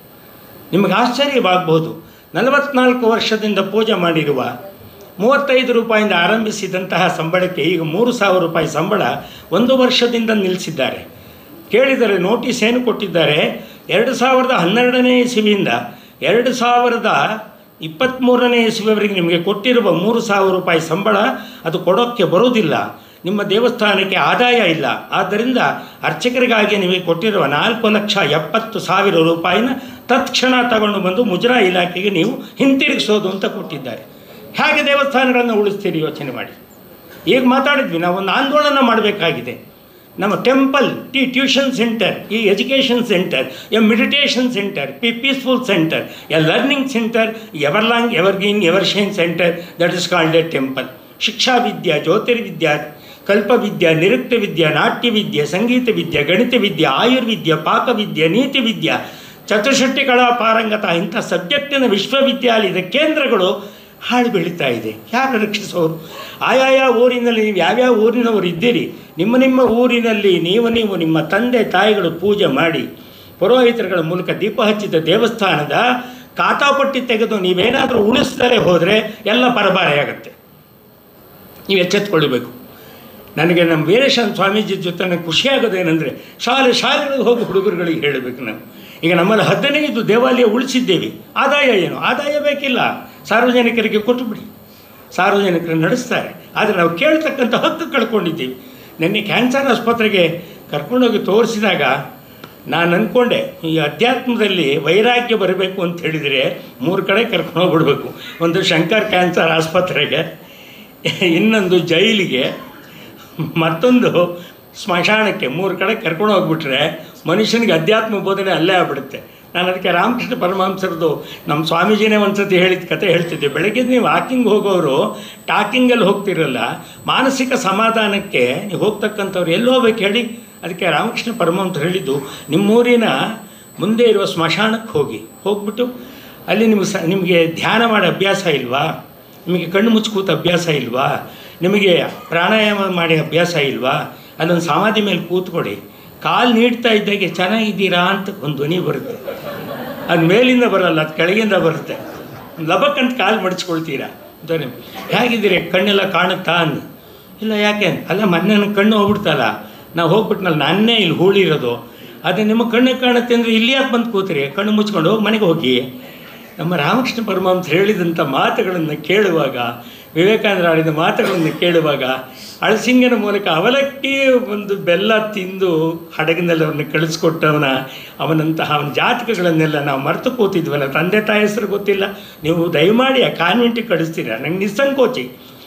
A: ನಿಮಗೆ ಆಶ್ಚರ್ಯವಾಗ್ಬೋದು ನಲವತ್ನಾಲ್ಕು ವರ್ಷದಿಂದ ಪೂಜೆ ಮಾಡಿರುವ ಮೂವತ್ತೈದು ರೂಪಾಯಿಂದ ಆರಂಭಿಸಿದಂತಹ ಸಂಬಳಕ್ಕೆ ಈಗ ಮೂರು ಸಾವಿರ ರೂಪಾಯಿ ಸಂಬಳ ಒಂದು ವರ್ಷದಿಂದ ನಿಲ್ಲಿಸಿದ್ದಾರೆ ಕೇಳಿದರೆ ನೋಟಿಸ್ ಏನು ಕೊಟ್ಟಿದ್ದಾರೆ ಎರಡು ಸಾವಿರದ ಹನ್ನೆರಡನೇ ಇಸವಿಯಿಂದ ಎರಡು ಸಾವಿರದ ಇಪ್ಪತ್ತ್ಮೂರನೇ ಇಸವಿಯವರೆಗೆ ನಿಮಗೆ ಕೊಟ್ಟಿರುವ ಮೂರು ಸಾವಿರ ರೂಪಾಯಿ ಸಂಬಳ ಅದು ಕೊಡೋಕ್ಕೆ ಬರೋದಿಲ್ಲ ನಿಮ್ಮ ದೇವಸ್ಥಾನಕ್ಕೆ ಆದಾಯ ಇಲ್ಲ ಆದ್ದರಿಂದ ಅರ್ಚಕರಿಗಾಗಿ ನಿಮಗೆ ಕೊಟ್ಟಿರುವ ನಾಲ್ಕು ಲಕ್ಷ ಎಪ್ಪತ್ತು ಸಾವಿರ ರೂಪಾಯಿನ ತತ್ಕ್ಷಣ ತಗೊಂಡು ಬಂದು ಮುಜರಾ ಇಲಾಖೆಗೆ ನೀವು ಹಿಂತಿರುಗಿಸೋದು ಅಂತ ಕೊಟ್ಟಿದ್ದಾರೆ ಹೇಗೆ ದೇವಸ್ಥಾನಗಳನ್ನು ಉಳಿಸ್ತೀರಿ ಯೋಚನೆ ಮಾಡಿ ಈಗ ಮಾತಾಡಿದ್ವಿ ನಾವು ಒಂದು ಆಂದೋಲನ ಮಾಡಬೇಕಾಗಿದೆ ನಮ್ಮ temple T tuition centre E education centre M meditation centre P peaceful centre L learning centre ever long evergreen ever shine centre that is called a temple ಶಿಕ್ಷಾ ವಿದ್ಯಾ ಜ್ಯೋತಿರ್ವಿದ್ಯಾ ಕಲ್ಪವಿದ್ಯಾ ನಿರುಕ್ತ ವಿದ್ಯಾ ನಾಟ್ಯ ವಿದ್ಯೆ ಸಂಗೀತ ವಿದ್ಯೆ ಗಣಿತ ವಿದ್ಯೆ ಆಯುರ್ವಿದ್ಯೆ ಪಾಕವಿದ್ಯೆ ನೀತಿ ವಿದ್ಯಾ ಚತುಷ್ಟಿ ಕಲಾ ಪಾರಂಗತ ಇಂಥ ಸಬ್ಜೆಕ್ಟಿನ ವಿಶ್ವವಿದ್ಯಾಲಯದ ಕೇಂದ್ರಗಳು ಹಾಳು ಬೆಳೀತಾ ಇದೆ ಯಾರು ರಕ್ಷಿಸೋರು ಆಯಾಯ ಊರಿನಲ್ಲಿ ನೀವು ಯಾವ್ಯಾವ ಊರಿನವರು ಇದ್ದೀರಿ ನಿಮ್ಮ ನಿಮ್ಮ ಊರಿನಲ್ಲಿ ನೀವು ನೀವು ನಿಮ್ಮ ತಂದೆ ತಾಯಿಗಳು ಪೂಜೆ ಮಾಡಿ ಪುರೋಹಿತರುಗಳ ಮೂಲಕ ದೀಪ ಹಚ್ಚಿದ ದೇವಸ್ಥಾನದ ಕಾಟಾಪಟ್ಟಿ ತೆಗೆದು ನೀವೇನಾದರೂ ಉಳಿಸ್ದರೆ ಹೋದರೆ ಎಲ್ಲ ಪರಬಾರೆಯಾಗತ್ತೆ ನೀವು ಎಚ್ಚೆತ್ಕೊಳ್ಬೇಕು ನನಗೆ ನಮ್ಮ ವೀರೇಶನ್ ಸ್ವಾಮೀಜಿ ಜೊತೆ ನನಗೆ ಖುಷಿಯಾಗೋದೇನೆಂದರೆ ಶಾಲೆ ಶಾಲೆಗಳಿಗೆ ಹೋಗಿ ಹುಡುಗರುಗಳಿಗೆ ಹೇಳಬೇಕು ನಾವು ಈಗ ನಮ್ಮಲ್ಲಿ ಹದಿನೈದು ದೇವಾಲಯ ಉಳಿಸಿದ್ದೇವೆ ಆದಾಯ ಏನು ಆದಾಯ ಬೇಕಿಲ್ಲ ಸಾರ್ವಜನಿಕರಿಗೆ ಕೊಟ್ಟು ಬಿಡಿ ಸಾರ್ವಜನಿಕರು ನಡೆಸ್ತಾರೆ ಆದರೆ ನಾವು ಕೇಳ್ತಕ್ಕಂಥ ಹಕ್ಕು ಕಳ್ಕೊಂಡಿದ್ದೀವಿ ನಿನ್ನೆ ಕ್ಯಾನ್ಸರ್ ಆಸ್ಪತ್ರೆಗೆ ಕರ್ಕೊಂಡೋಗಿ ತೋರಿಸಿದಾಗ ನಾನು ಅಂದ್ಕೊಂಡೆ ಈ ಅಧ್ಯಾತ್ಮದಲ್ಲಿ ವೈರಾಗ್ಯ ಬರಬೇಕು ಅಂತ ಹೇಳಿದರೆ ಮೂರು ಕಡೆ ಕರ್ಕೊಂಡು ಹೋಗ್ಬಿಡ್ಬೇಕು ಒಂದು ಶಂಕರ್ ಕ್ಯಾನ್ಸರ್ ಆಸ್ಪತ್ರೆಗೆ ಇನ್ನೊಂದು ಜೈಲಿಗೆ ಮತ್ತೊಂದು ಸ್ಮಶಾನಕ್ಕೆ ಮೂರು ಕಡೆ ಕರ್ಕೊಂಡು ಹೋಗ್ಬಿಟ್ರೆ ಮನುಷ್ಯನಿಗೆ ಅಧ್ಯಾತ್ಮ ಬೋಧನೆ ಅಲ್ಲೇ ಆಗ್ಬಿಡುತ್ತೆ ನಾನು ಅದಕ್ಕೆ ರಾಮಕೃಷ್ಣ ಪರಮಹಂಸರದು ನಮ್ಮ ಸ್ವಾಮೀಜಿನೇ ಒಂದು ಸತಿ ಹೇಳಿದ ಕತೆ ಹೇಳ್ತಿದ್ದೆ ಬೆಳಗ್ಗೆ ನೀವು ವಾಕಿಂಗ್ ಹೋಗೋರು ಟಾಕಿಂಗಲ್ಲಿ ಹೋಗ್ತಿರಲ್ಲ ಮಾನಸಿಕ ಸಮಾಧಾನಕ್ಕೆ ನೀವು ಹೋಗ್ತಕ್ಕಂಥವ್ರು ಎಲ್ಲಿ ಹೋಗ್ಬೇಕು ಹೇಳಿ ಅದಕ್ಕೆ ರಾಮಕೃಷ್ಣ ಪರಮಹಂಸರು ಹೇಳಿದ್ದು ನಿಮ್ಮೂರಿನ ಮುಂದೆ ಇರುವ ಸ್ಮಶಾನಕ್ಕೆ ಹೋಗಿ ಹೋಗ್ಬಿಟ್ಟು ಅಲ್ಲಿ ನಿಮ್ಗೆ ಸ ನಿಮಗೆ ಧ್ಯಾನ ಮಾಡೋ ಅಭ್ಯಾಸ ಇಲ್ವಾ ನಿಮಗೆ ಕಣ್ಣು ಮುಚ್ಚಿ ಕೂತ ಅಭ್ಯಾಸ ಇಲ್ವಾ ನಿಮಗೆ ಪ್ರಾಣಾಯಾಮ ಮಾಡಿ ಅಭ್ಯಾಸ ಇಲ್ವಾ ಅಲ್ಲೊಂದು ಸಮಾಧಿ ಮೇಲೆ ಕೂತ್ಕೊಡಿ ಕಾಲು ನೀಡ್ತಾ ಇದ್ದಾಗೆ ಚೆನ್ನಾಗಿದ್ದೀರಾ ಅಂತ ಒಂದು ಧ್ವನಿ ಬರುತ್ತೆ ಅದು ಮೇಲಿಂದ ಬರಲ್ಲ ಅದು ಕೆಳಗಿಂದ ಬರುತ್ತೆ ಲಬಕ್ ಅಂತ ಕಾಲು ಮಡಚ್ಕೊಳ್ತೀರಾ ಧ್ವನಿ ಹೇಗಿದ್ದೀರಿ ಕಣ್ಣೆಲ್ಲ ಕಾಣುತ್ತಾ ಅಂದು ಇಲ್ಲ ಯಾಕೆ ಅಲ್ಲ ಮೊನ್ನೆ ನನ್ನ ಕಣ್ಣು ಹೋಗ್ಬಿಡ್ತಲ್ಲ ನಾವು ಹೋಗ್ಬಿಟ್ನಲ್ಲ ನಾನೇ ಇಲ್ಲಿ ಹೂಳಿರೋದು ಅದೇ ನಿಮ್ಮ ಕಣ್ಣಿಗೆ ಕಾಣುತ್ತೆ ಅಂದರೆ ಇಲ್ಲಿ ಯಾಕೆ ಬಂದು ಕೂತ್ರಿ ಕಣ್ಣು ಮುಚ್ಕೊಂಡು ಹೋಗಿ ಮನೆಗೆ ಹೋಗಿ ನಮ್ಮ ರಾಮಕೃಷ್ಣ ಪರಮಹಂಸ ಹೇಳಿದಂಥ ಮಾತುಗಳನ್ನು ಕೇಳುವಾಗ ವಿವೇಕಾನಂದ ಆಡಿದ ಮಾತುಗಳನ್ನು ಕೇಳುವಾಗ ಅಳಸಿಂಗನ ಮೂಲಕ ಅವಲಕ್ಕಿ ಒಂದು ಬೆಲ್ಲ ತಿಂದು ಹಡಗಿನಲ್ಲಿ ಅವನ್ನ ಕಳಿಸ್ಕೊಟ್ಟವನ ಅವನಂತಹ ಅವನ ಜಾತಕಗಳನ್ನೆಲ್ಲ ನಾವು ಮರೆತು ಕೂತಿದ್ವಲ್ಲ ತಂದೆ ತಾಯಿ ಹೆಸರು ಗೊತ್ತಿಲ್ಲ ನೀವು ದಯಮಾಡಿ ಆ ಕಾನ್ವೆಂಟಿಗೆ ಕಳಿಸ್ತೀರಾ ನಂಗೆ ನಿಸ್ಸಂಕೋಚಿ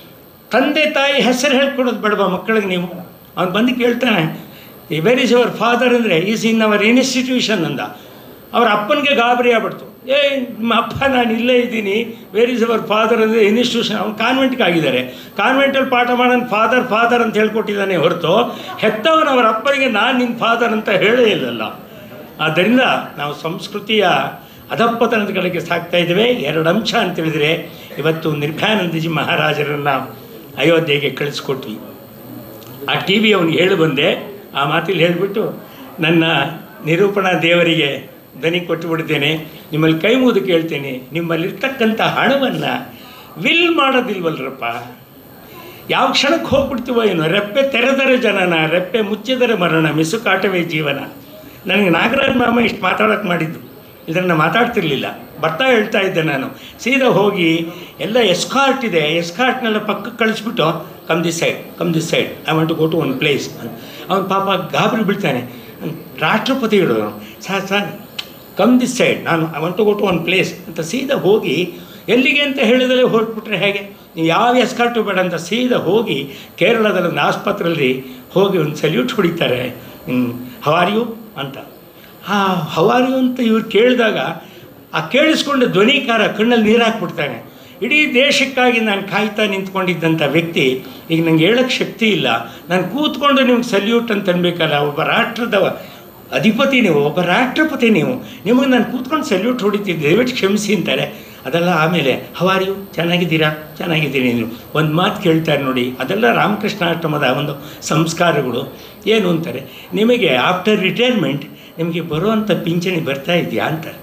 A: ತಂದೆ ತಾಯಿ ಹೆಸರು ಹೇಳ್ಕೊಡೋದು ಬೇಡವಾ ಮಕ್ಕಳಿಗೆ ನೀವು ಅವ್ನು ಬಂದು ಕೇಳ್ತಾನೆ ಈ ವೆರ್ ಇಸ್ ಯುವರ್ ಫಾದರ್ ಅಂದರೆ ಈಸ್ ಇನ್ ಅವರ್ ಇನ್ಸ್ಟಿಟ್ಯೂಷನ್ ಅಂದ ಅವ್ರ ಅಪ್ಪನಿಗೆ ಗಾಬರಿ ಆಗ್ಬಿಡ್ತು ಏ ನಿಮ್ಮ ಅಪ್ಪ ನಾನು ಇಲ್ಲೇ ಇದ್ದೀನಿ ವೇರ್ ಇಸ್ ಅವರ್ ಫಾದರ್ ಅಂದರೆ ಇನ್ಸ್ಟಿಟ್ಯೂಷನ್ ಅವ್ನು ಕಾನ್ವೆಂಟ್ಗೆ ಆಗಿದ್ದಾರೆ ಕಾನ್ವೆಂಟಲ್ಲಿ ಪಾಠ ಮಾಡೋಣ ಫಾದರ್ ಫಾದರ್ ಅಂತ ಹೇಳ್ಕೊಟ್ಟಿದ್ದಾನೆ ಹೊರತು ಹೆತ್ತವನ ಅವರ ಅಪ್ಪನಿಗೆ ನಾನು ನಿನ್ನ ಫಾದರ್ ಅಂತ ಹೇಳೇ ಇಲ್ಲಲ್ಲ ಆದ್ದರಿಂದ ನಾವು ಸಂಸ್ಕೃತಿಯ ಅಧಪ್ಪತನದ ಕಡೆಗೆ ಸಾಗ್ತಾ ಇದ್ದೇವೆ ಎರಡು ಅಂಶ ಅಂತ ಹೇಳಿದರೆ ಇವತ್ತು ನಿರ್ಭಯಾನಂದಜಿ ಮಹಾರಾಜರನ್ನು ಅಯೋಧ್ಯೆಗೆ ಕಳಿಸ್ಕೊಟ್ವಿ ಆ ಟಿ ವಿ ಅವನಿಗೆ ಹೇಳಿ ಬಂದೆ ಆ ಮಾತಿಲ್ಲಿ ಹೇಳಿಬಿಟ್ಟು ನನ್ನ ನಿರೂಪಣಾ ದೇವರಿಗೆ ದನಿ ಕೊಟ್ಟು ಬಿಡ್ತೇನೆ ನಿಮ್ಮಲ್ಲಿ ಕೈ ಮುಗಿದು ಕೇಳ್ತೇನೆ ನಿಮ್ಮಲ್ಲಿರ್ತಕ್ಕಂಥ ಹಣವನ್ನು ವಿಲ್ ಮಾಡೋದಿಲ್ವಲ್ರಪ್ಪ ಯಾವ ಕ್ಷಣಕ್ಕೆ ಹೋಗ್ಬಿಡ್ತೀವೋ ಏನೋ ರೆಪ್ಪೆ ತೆರೆದರೆ ಜನನ ರೆಪ್ಪೆ ಮುಚ್ಚಿದರೆ ಮರಣ ಮಿಸುಕಾಟವೇ ಜೀವನ ನನಗೆ ನಾಗರಾಜ್ ಮಾಮ ಇಷ್ಟು ಮಾತಾಡೋಕ್ಕೆ ಮಾಡಿದ್ದು ಇದನ್ನು ಮಾತಾಡ್ತಿರ್ಲಿಲ್ಲ ಬರ್ತಾ ಹೇಳ್ತಾ ಇದ್ದೆ ನಾನು ಸೀದಾ ಹೋಗಿ ಎಲ್ಲ ಎಸ್ಕಾರ್ಟ್ ಇದೆ ಎಸ್ಕಾರ್ಟ್ನೆಲ್ಲ ಪಕ್ಕಕ್ಕೆ ಕಳಿಸ್ಬಿಟ್ಟು come this side come this side I want to go to one place ಅವನ ಪಾಪ ಗಾಬರಿ ಬೀಳ್ತಾನೆ ರಾಷ್ಟ್ರಪತಿಗಳು sir sir come this side ನಾನು I want to go to one place ಅಂತ ಸೀದಾ ಹೋಗಿ ಎಲ್ಲಿಗೆ ಅಂತ ಹೇಳಿದರೆ ಹೊರಟ್ಬಿಟ್ರೆ ಹೇಗೆ ನೀವು ಯಾವ ಎಸ್ಕಾರ್ಟು ಬೇಡ ಅಂತ ಸೀದಾ ಹೋಗಿ ಕೇರಳದಲ್ಲಿ ಒಂದು ಆಸ್ಪತ್ರೆಯಲ್ಲಿ ಹೋಗಿ ಒಂದು ಸಲ್ಯೂಟ್ ಹೊಡಿತಾರೆ ಹವಾರಿಯು ಅಂತ ಆ ಹವಾರಿಯು ಅಂತ ಇವ್ರು ಕೇಳಿದಾಗ ಆ ಕೇಳಿಸ್ಕೊಂಡು ಧ್ವನಿಕಾರ ಕಣ್ಣಲ್ಲಿ ನೀರು ಹಾಕ್ಬಿಡ್ತಾನೆ ಇಡೀ ದೇಶಕ್ಕಾಗಿ ನಾನು ಕಾಯ್ತಾ ನಿಂತ್ಕೊಂಡಿದ್ದಂಥ ವ್ಯಕ್ತಿ ಈಗ ನಂಗೆ ಹೇಳೋಕ್ಕೆ ಶಕ್ತಿ ಇಲ್ಲ ನಾನು ಕೂತ್ಕೊಂಡು ನಿಮ್ಗೆ ಸಲ್ಯೂಟ್ ಅಂತ ಅನ್ಬೇಕಲ್ಲ ಒಬ್ಬ ರಾಷ್ಟ್ರದ ಅಧಿಪತಿ ನೀವು ಒಬ್ಬ ರಾಷ್ಟ್ರಪತಿ ನೀವು ನಿಮಗೆ ನಾನು ಕೂತ್ಕೊಂಡು ಸಲ್ಯೂಟ್ ಹೊಡಿತಿದ್ದೆ ದಯವಿಟ್ಟು ಕ್ಷಮಿಸಿ ಅಂತಾರೆ ಅದೆಲ್ಲ ಆಮೇಲೆ ಹವಾರಿಯು ಚೆನ್ನಾಗಿದ್ದೀರಾ ಚೆನ್ನಾಗಿದ್ದೀನಿ ನೀವು ಒಂದು ಮಾತು ಕೇಳ್ತಾರೆ ನೋಡಿ ಅದೆಲ್ಲ ರಾಮಕೃಷ್ಣಾಶ್ರಮದ ಒಂದು ಸಂಸ್ಕಾರಗಳು ಏನು ಅಂತಾರೆ ನಿಮಗೆ ಆಫ್ಟರ್ ರಿಟೈರ್ಮೆಂಟ್ ನಿಮಗೆ ಬರುವಂಥ ಪಿಂಚಣಿ ಬರ್ತಾ ಇದೆಯಾ ಅಂತಾರೆ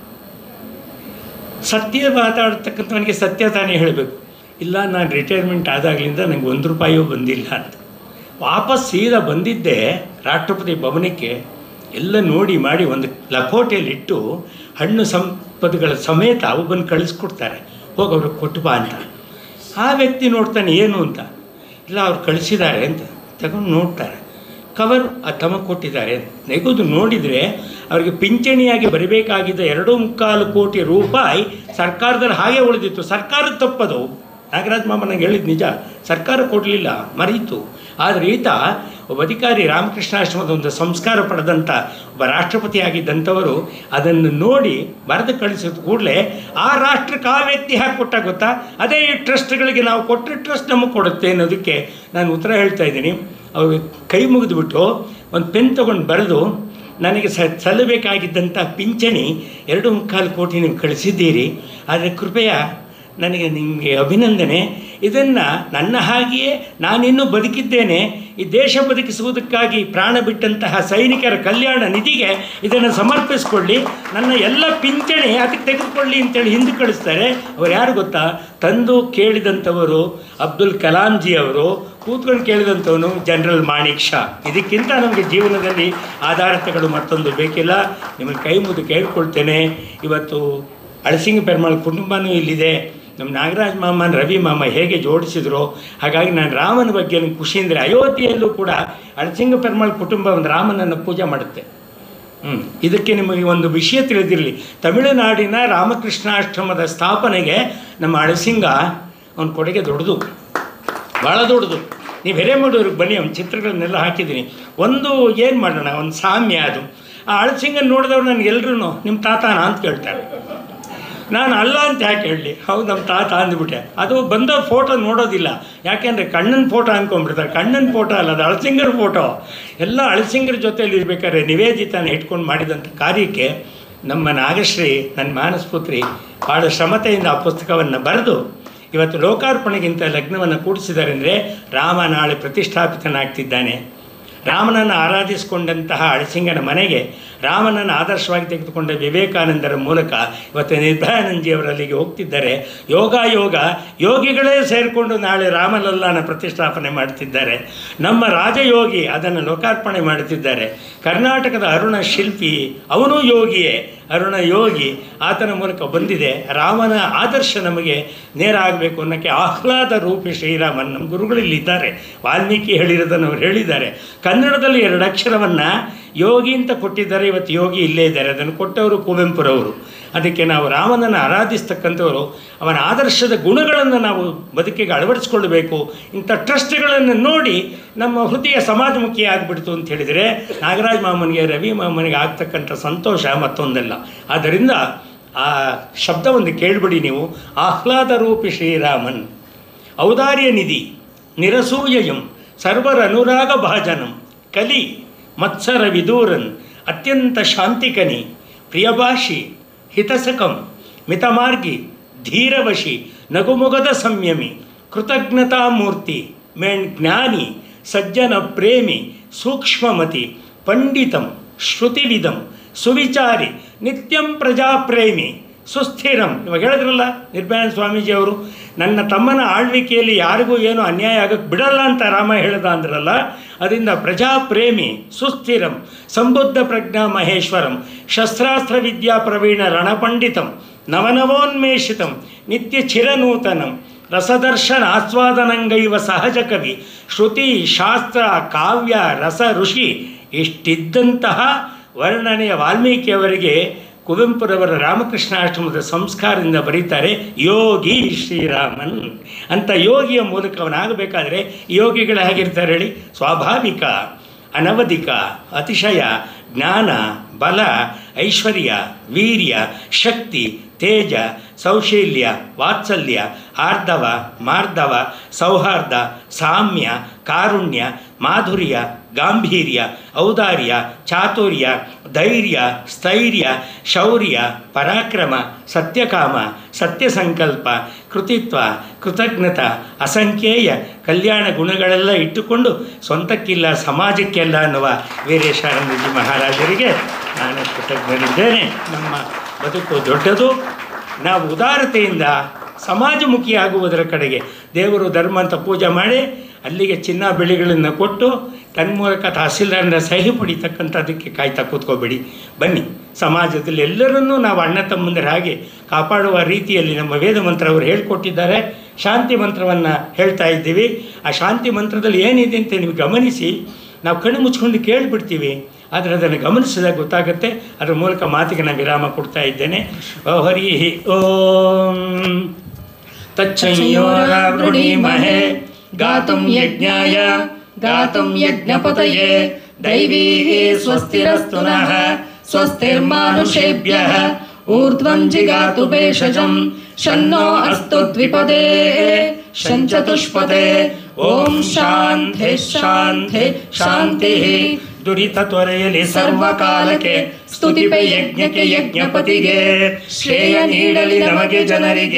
A: ಸತ್ಯ ಮಾತಾಡ್ತಕ್ಕಂಥವನಿಗೆ ಸತ್ಯ ತಾನೇ ಹೇಳಬೇಕು ಇಲ್ಲ ನಾನು ರಿಟೈರ್ಮೆಂಟ್ ಆದಾಗಲಿಂದ ನನಗೆ ಒಂದು ರೂಪಾಯಿಯೂ ಬಂದಿಲ್ಲ ಅಂತ ವಾಪಸ್ ಸೀದಾ ಬಂದಿದ್ದೆ ರಾಷ್ಟ್ರಪತಿ ಭವನಕ್ಕೆ ಎಲ್ಲ ನೋಡಿ ಮಾಡಿ ಒಂದು ಲಕೋಟೆಯಲ್ಲಿಟ್ಟು ಹಣ್ಣು ಸಂಪದಗಳ ಸಮೇತ ಒಬ್ಬನ ಕಳಿಸ್ಕೊಡ್ತಾರೆ ಹೋಗಿ ಅವ್ರಿಗೆ ಕೊಟ್ಟು ಬಾ ಅಂತ ಆ ವ್ಯಕ್ತಿ ನೋಡ್ತಾನೆ ಏನು ಅಂತ ಇಲ್ಲ ಅವ್ರು ಕಳಿಸಿದ್ದಾರೆ ಅಂತ ತಗೊಂಡು ನೋಡ್ತಾರೆ ಕವರ್ ಆ ತಮ ಕೊಟ್ಟಿದ್ದಾರೆ ನೆಗೆದು ನೋಡಿದರೆ ಅವರಿಗೆ ಪಿಂಚಣಿಯಾಗಿ ಬರಬೇಕಾಗಿದ್ದ ಎರಡು ಮುಕ್ಕಾಲು ಕೋಟಿ ರೂಪಾಯಿ ಸರ್ಕಾರದಲ್ಲಿ ಹಾಗೆ ಉಳಿದಿತ್ತು ಸರ್ಕಾರದ ತಪ್ಪದು ನಾಗರಾಜ್ ಮಾಮ ನಂಗೆ ಹೇಳಿದ ನಿಜ ಸರ್ಕಾರ ಕೊಡಲಿಲ್ಲ ಮರೀತು ಆದರೆ ಈತ ಒಬ್ಬ ಅಧಿಕಾರಿ ರಾಮಕೃಷ್ಣಾಶ್ರಮದ ಒಂದು ಸಂಸ್ಕಾರ ಪಡೆದಂಥ ಒಬ್ಬ ರಾಷ್ಟ್ರಪತಿ ಆಗಿದ್ದಂಥವರು ಅದನ್ನು ನೋಡಿ ಬರೆದು ಕಳಿಸಿದ ಕೂಡಲೇ ಆ ರಾಷ್ಟ್ರಕ್ಕೆ ಆ ವ್ಯಕ್ತಿ ಹಾಕಿ ಕೊಟ್ಟ ಗೊತ್ತಾ ಅದೇ ಈ ಟ್ರಸ್ಟ್ಗಳಿಗೆ ನಾವು ಕೊಟ್ಟರೆ ಟ್ರಸ್ಟ್ ನಮಗೆ ಕೊಡುತ್ತೆ ಅನ್ನೋದಕ್ಕೆ ನಾನು ಉತ್ತರ ಹೇಳ್ತಾ ಇದ್ದೀನಿ ಅವ್ರಿಗೆ ಕೈ ಮುಗಿದುಬಿಟ್ಟು ಒಂದು ಪೆನ್ ತೊಗೊಂಡು ಬರೆದು ನನಗೆ ಸ ಸಲ್ಲಬೇಕಾಗಿದ್ದಂಥ ಪಿಂಚಣಿ ಎರಡು ಮುಕ್ಕಾಲು ಕೋಟಿ ನೀವು ಕಳಿಸಿದ್ದೀರಿ ಆದರೆ ಕೃಪೆಯ ನನಗೆ ನಿಮಗೆ ಅಭಿನಂದನೆ ಇದನ್ನು ನನ್ನ ಹಾಗೆಯೇ ನಾನಿನ್ನೂ ಬದುಕಿದ್ದೇನೆ ಈ ದೇಶ ಬದುಕಿಸುವುದಕ್ಕಾಗಿ ಪ್ರಾಣ ಬಿಟ್ಟಂತಹ ಸೈನಿಕರ ಕಲ್ಯಾಣ ನಿಧಿಗೆ ಇದನ್ನು ಸಮರ್ಪಿಸ್ಕೊಳ್ಳಿ ನನ್ನ ಎಲ್ಲ ಪಿಂಚಣಿ ಅದಕ್ಕೆ ತೆಗೆದುಕೊಳ್ಳಿ ಅಂತೇಳಿ ಹಿಂದೆ ಕಳಿಸ್ತಾರೆ ಅವ್ರು ಯಾರು ಗೊತ್ತಾ ತಂದು ಕೇಳಿದಂಥವರು ಅಬ್ದುಲ್ ಕಲಾಂಜಿ ಅವರು ಕೂತ್ಕೊಂಡು ಕೇಳಿದಂಥವನು ಜನರಲ್ ಮಾಣಿಕ್ ಶಾ ಇದಕ್ಕಿಂತ ನಮಗೆ ಜೀವನದಲ್ಲಿ ಆಧಾರತೆಗಳು ಮತ್ತೊಂದು ಬೇಕಿಲ್ಲ ನಿಮಗೆ ಕೈ ಮುದ್ದು ಕೇಳ್ಕೊಳ್ತೇನೆ ಇವತ್ತು ಅಳಸಿಂಗ ಪೆರ್ಮಾಳ್ ಕುಟುಂಬನೂ ಇಲ್ಲಿದೆ ನಮ್ಮ ನಾಗರಾಜ್ ಮಾಮನ್ ರವಿ ಮಾಮ ಹೇಗೆ ಜೋಡಿಸಿದ್ರು ಹಾಗಾಗಿ ನಾನು ರಾಮನ ಬಗ್ಗೆ ನನಗೆ ಖುಷಿ ಅಂದರೆ ಅಯೋಧ್ಯೆಯಲ್ಲೂ ಕೂಡ ಅಳಸಿಂಗ ಪೆರ್ಮಾಳ್ ಕುಟುಂಬ ಒಂದು ರಾಮನನ್ನು ಪೂಜೆ ಮಾಡುತ್ತೆ ಹ್ಞೂ ಇದಕ್ಕೆ ನಿಮಗೆ ಒಂದು ವಿಷಯ ತಿಳಿದಿರಲಿ ತಮಿಳುನಾಡಿನ ರಾಮಕೃಷ್ಣಾಶ್ರಮದ ಸ್ಥಾಪನೆಗೆ ನಮ್ಮ ಅಳಸಿಂಗ ಅವನ ಕೊಡುಗೆ ದೊಡ್ಡದು ಭಾಳ ದೊಡ್ಡದು ನೀವು ಹಿರೇಮಡೂರಿಗೆ ಬನ್ನಿ ಅವ್ನ ಚಿತ್ರಗಳನ್ನೆಲ್ಲ ಹಾಕಿದ್ದೀನಿ ಒಂದು ಏನು ಮಾಡೋಣ ಒಂದು ಸಾಮ್ಯ ಅದು ಆ ಅಳಸಿಂಗನ್ ನೋಡಿದವ್ರು ನನಗೆ ಎಲ್ಲರೂ ನಿಮ್ಮ ತಾತನ ಅಂತ ಕೇಳ್ತಾರೆ ನಾನು ಅಲ್ಲ ಅಂತ ಯಾಕೆ ಹೇಳಲಿ ಹೌದು ನಮ್ಮ ತಾತ ಅಂದ್ಬಿಟ್ಟೆ ಅದು ಬಂದ ಫೋಟೋ ನೋಡೋದಿಲ್ಲ ಯಾಕೆಂದರೆ ಕಣ್ಣನ ಫೋಟೋ ಅಂದ್ಕೊಂಡ್ಬಿಡ್ತಾರೆ ಕಣ್ಣನ ಫೋಟೋ ಅಲ್ಲ ಅದು ಅಳಸಿಂಗರ ಫೋಟೋ ಎಲ್ಲ ಅಳಸಿಂಗರ ಜೊತೆಯಲ್ಲಿ ಇರ್ಬೇಕಾದ್ರೆ ನಿವೇದಿತನ ಇಟ್ಕೊಂಡು ಮಾಡಿದಂಥ ಕಾರ್ಯಕ್ಕೆ ನಮ್ಮ ನಾಗಶ್ರೀ ನನ್ನ ಮಾನಸ್ಪುತ್ರಿ ಭಾಳ ಶ್ರಮತೆಯಿಂದ ಆ ಪುಸ್ತಕವನ್ನು ಬರೆದು ಇವತ್ತು ಲೋಕಾರ್ಪಣೆಗಿಂತ ಲಗ್ನವನ್ನು ಕೂಡಿಸಿದ್ದಾರೆ ಅಂದರೆ ರಾಮ ನಾಳೆ ಪ್ರತಿಷ್ಠಾಪಿತನಾಗ್ತಿದ್ದಾನೆ ರಾಮನನ್ನು ಆರಾಧಿಸಿಕೊಂಡಂತಹ ಅಳಸಿಂಗನ ಮನೆಗೆ ರಾಮನನ್ನು ಆದರ್ಶವಾಗಿ ತೆಗೆದುಕೊಂಡ ವಿವೇಕಾನಂದರ ಮೂಲಕ ಇವತ್ತು ನಿರ್ಭಯಾನಂದಜಿಯವರು ಅಲ್ಲಿಗೆ ಹೋಗ್ತಿದ್ದಾರೆ ಯೋಗ ಯೋಗ ಯೋಗಿಗಳೇ ಸೇರಿಕೊಂಡು ನಾಳೆ ರಾಮಲಲ್ಲಾನ ಪ್ರತಿಷ್ಠಾಪನೆ ಮಾಡ್ತಿದ್ದಾರೆ ನಮ್ಮ ರಾಜಯೋಗಿ ಅದನ್ನು ಲೋಕಾರ್ಪಣೆ ಮಾಡುತ್ತಿದ್ದಾರೆ ಕರ್ನಾಟಕದ ಅರುಣ ಶಿಲ್ಪಿ ಅವನು ಯೋಗಿಯೇ ಅರುಣ ಯೋಗಿ ಆತನ ಮೂಲಕ ಬಂದಿದೆ ರಾಮನ ಆದರ್ಶ ನಮಗೆ ನೇರ ಆಗಬೇಕು ಅನ್ನೋಕ್ಕೆ ಆಹ್ಲಾದ ರೂಪಿ ಶ್ರೀರಾಮನ್ ನಮ್ಮ ಗುರುಗಳಿಲ್ಲಿದ್ದಾರೆ ವಾಲ್ಮೀಕಿ ಹೇಳಿರೋದನ್ನು ಅವ್ರು ಹೇಳಿದ್ದಾರೆ ಕನ್ನಡದಲ್ಲಿ ಎರಡು ಅಕ್ಷರವನ್ನು ಯೋಗಿ ಅಂತ ಕೊಟ್ಟಿದ್ದಾರೆ ಇವತ್ತು ಯೋಗಿ ಇಲ್ಲೇ ಇದ್ದಾರೆ ಅದನ್ನು ಕೊಟ್ಟವರು ಕುವೆಂಪುರವರು ಅದಕ್ಕೆ ನಾವು ರಾಮನನ್ನು ಆರಾಧಿಸ್ತಕ್ಕಂಥವರು ಅವನ ಆದರ್ಶದ ಗುಣಗಳನ್ನು ನಾವು ಬದುಕಿಗೆ ಅಳವಡಿಸ್ಕೊಳ್ಬೇಕು ಇಂಥ ಟ್ರಸ್ಟ್ಗಳನ್ನು ನೋಡಿ ನಮ್ಮ ಹೃದಯ ಸಮಾಜಮುಖಿ ಆಗಿಬಿಡ್ತು ಅಂತ ಹೇಳಿದರೆ ನಾಗರಾಜ್ ಮಾಮನಿಗೆ ರವಿ ಮಾಮನಿಗೆ ಆಗ್ತಕ್ಕಂಥ ಸಂತೋಷ ಮತ್ತೊಂದಲ್ಲ ಆದ್ದರಿಂದ ಆ ಶಬ್ದ ಒಂದು ಕೇಳಿಬಿಡಿ ನೀವು ಆಹ್ಲಾದ ರೂಪಿ ಶ್ರೀರಾಮನ್ ಔದಾರ್ಯ ನಿಧಿ ನಿರಸೂಯಯಂ ಸರ್ವರ ಅನುರಾಗ ಭಾಜನಂ ಕಲಿ ಮತ್ಸರ ವಿದೂರನ್ ಅತ್ಯಂತ ಶಾಂತಿಕನಿ ಪ್ರಿಯಭಾಷಿ ಹಿತಸಕಂ ಮಿತಮಾರ್ಗಿ ಧೀರವಶಿ ನಗುಮೊಗದ ಸಂಯಮಿ ಕೃತಜ್ಞತಾಮೂರ್ತಿ ಮೇಣ್ ಜ್ಞಾನಿ ಸಜ್ಜನ ಪ್ರೇಮಿ ಸೂಕ್ಷ್ಮಮತಿ ಪಂಡಿತಂ ಶ್ರುತಿವಿದಂ ಸುವಿಚಾರಿ ನಿತ್ಯಂ ಪ್ರಜಾಪ್ರೇಮಿ ಸುಸ್ಥಿರಂ ಇವಾಗ ಹೇಳಿದ್ರಲ್ಲ ನಿರ್ಭಯಾನ ಸ್ವಾಮೀಜಿ ಅವರು ನನ್ನ ತಮ್ಮನ ಆಳ್ವಿಕೆಯಲ್ಲಿ ಯಾರಿಗೂ ಏನು ಅನ್ಯಾಯ ಆಗಕ್ಕೆ ಬಿಡಲ್ಲ ಅಂತ ರಾಮ ಹೇಳ್ದ ಅಂದ್ರಲ್ಲ ಅದರಿಂದ ಪ್ರಜಾಪ್ರೇಮಿ ಸುಸ್ಥಿರಂ ಸಂಬುದ್ಧ ಪ್ರಜ್ಞಾ ಮಹೇಶ್ವರಂ ಶಸ್ತ್ರಾಸ್ತ್ರ ವಿದ್ಯಾ ಪ್ರವೀಣ ರಣಪಂಡಿತಂ ನವನವೋನ್ಮೇಷಿತಂ ನಿತ್ಯ ಚಿರನೂತನಂ ರಸದರ್ಶನ ಆಸ್ವಾದನಂಗೈವ ಸಹಜ ಕವಿ ಶ್ರುತಿ ಶಾಸ್ತ್ರ ಕಾವ್ಯ ರಸ ಋಷಿ ಇಷ್ಟಿದ್ದಂತಹ ವರ್ಣನೆಯ ವಾಲ್ಮೀಕಿಯವರಿಗೆ ಕುವೆಂಪುರವರ ರಾಮಕೃಷ್ಣಾಶ್ರಮದ ಸಂಸ್ಕಾರದಿಂದ ಬರೀತಾರೆ ಯೋಗಿ ಶ್ರೀರಾಮನ್ ಅಂತ ಯೋಗಿಯ ಮೂಲಕ ಅವನಾಗಬೇಕಾದ್ರೆ ಯೋಗಿಗಳು ಹೇಗಿರ್ತಾರೆ ಹೇಳಿ ಸ್ವಾಭಾವಿಕ ಅನವಧಿಕ ಅತಿಶಯ ಜ್ಞಾನ ಬಲ ಐಶ್ವರ್ಯ ವೀರ್ಯ ಶಕ್ತಿ ತೇಜ ಸೌಶೀಲ್ಯ ವಾತ್ಸಲ್ಯ ಆರ್ಧವ ಮಾರ್ಧವ ಸೌಹಾರ್ದ ಸಾಮ್ಯ ಕಾರುಣ್ಯ ಮಾಧುರ್ಯ ಗಾಂಭೀರ್ಯ ಔದಾರ್ಯ ಚಾತುರ್ಯ ಧೈರ್ಯ ಸ್ಥೈರ್ಯ ಶೌರ್ಯ ಪರಾಕ್ರಮ ಸತ್ಯಕಾಮ ಸತ್ಯಸಂಕಲ್ಪ ಕೃತಿತ್ವ ಕೃತಜ್ಞತ ಅಸಂಖ್ಯೇಯ ಕಲ್ಯಾಣ ಗುಣಗಳೆಲ್ಲ ಇಟ್ಟುಕೊಂಡು ಸ್ವಂತಕ್ಕಿಲ್ಲ ಸಮಾಜಕ್ಕೆಲ್ಲ ಅನ್ನುವ ವೀರೇಶಾನಂದಜಿ ಮಹಾರಾಜರಿಗೆ ನಾನು ಕೃತಜ್ಞರಿದ್ದೇನೆ ನಮ್ಮ ಬದುಕು ದೊಡ್ಡದು ನಾವು ಉದಾರತೆಯಿಂದ ಸಮಾಜಮುಖಿ ಆಗುವುದರ ಕಡೆಗೆ ದೇವರು ಧರ್ಮ ಅಂತ ಪೂಜೆ ಮಾಡಿ ಅಲ್ಲಿಗೆ ಚಿನ್ನ ಬೆಳೆಗಳನ್ನು ಕೊಟ್ಟು ತನ್ಮೂಲಕ ತಹಸೀಲ್ದಾರನ ಸಹಿ ಪಡಿತಕ್ಕಂಥದ್ದಕ್ಕೆ ಕಾಯ್ತಾ ಕೂತ್ಕೋಬೇಡಿ ಬನ್ನಿ ಸಮಾಜದಲ್ಲಿ ಎಲ್ಲರನ್ನೂ ನಾವು ಅಣ್ಣ ತಮ್ಮಂದಿರ ಹಾಗೆ ಕಾಪಾಡುವ ರೀತಿಯಲ್ಲಿ ನಮ್ಮ ವೇದ ಮಂತ್ರ ಅವರು ಹೇಳ್ಕೊಟ್ಟಿದ್ದಾರೆ ಶಾಂತಿ ಮಂತ್ರವನ್ನು ಹೇಳ್ತಾ ಇದ್ದೀವಿ ಆ ಶಾಂತಿ ಮಂತ್ರದಲ್ಲಿ ಏನಿದೆ ಅಂತ ನೀವು ಗಮನಿಸಿ ನಾವು ಕಣ್ಣು ಮುಚ್ಕೊಂಡು ಕೇಳಿಬಿಡ್ತೀವಿ ಆದರೆ ಅದನ್ನು ಗಮನಿಸಿದಾಗ ಗೊತ್ತಾಗುತ್ತೆ ಅದರ ಮೂಲಕ ಮಾತಿಗೆ ನಾನು ವಿರಾಮ ಕೊಡ್ತಾ ಇದ್ದೇನೆ ಓ ಹರಿ ಓಂ ತಚ್ಚಂಯೋರಾವೃಣೀಮಹೇ ಗಾತುಂ ಯಜ್ಞಾಯ ಗಾತುಂ ಯಜ್ಞಪತಯೇ ದೈವೀ ಸ್ವಸ್ತಿರಸ್ತು ನಃ ಸ್ವಸ್ತಿರ್ಮಾನುಷೇಭ್ಯಃ ಊರ್ಧ್ವಂ ಜಿಗಾತು ಭೇಷಜಂ ಶನ್ನೋ ಅಸ್ತು ದ್ವಿಪದೇ ಶಂಚತುಷ್ಪದೇ ಓಂ ಶಾಂತಿ ಶಾಂತಿ ಶಾಂತಿ ದುರಿತ ತೊರೆಯಲಿ ಸರ್ವಕಾಲಕ್ಕೆ ಸ್ತುತಿಪೆ ಯಜ್ಞಕ್ಕೆ ಯಜ್ಞಪತಿಗೆ ಶ್ರೇಯ ನೀಡಲಿ ನಮಗೆ ಜನರಿಗೆ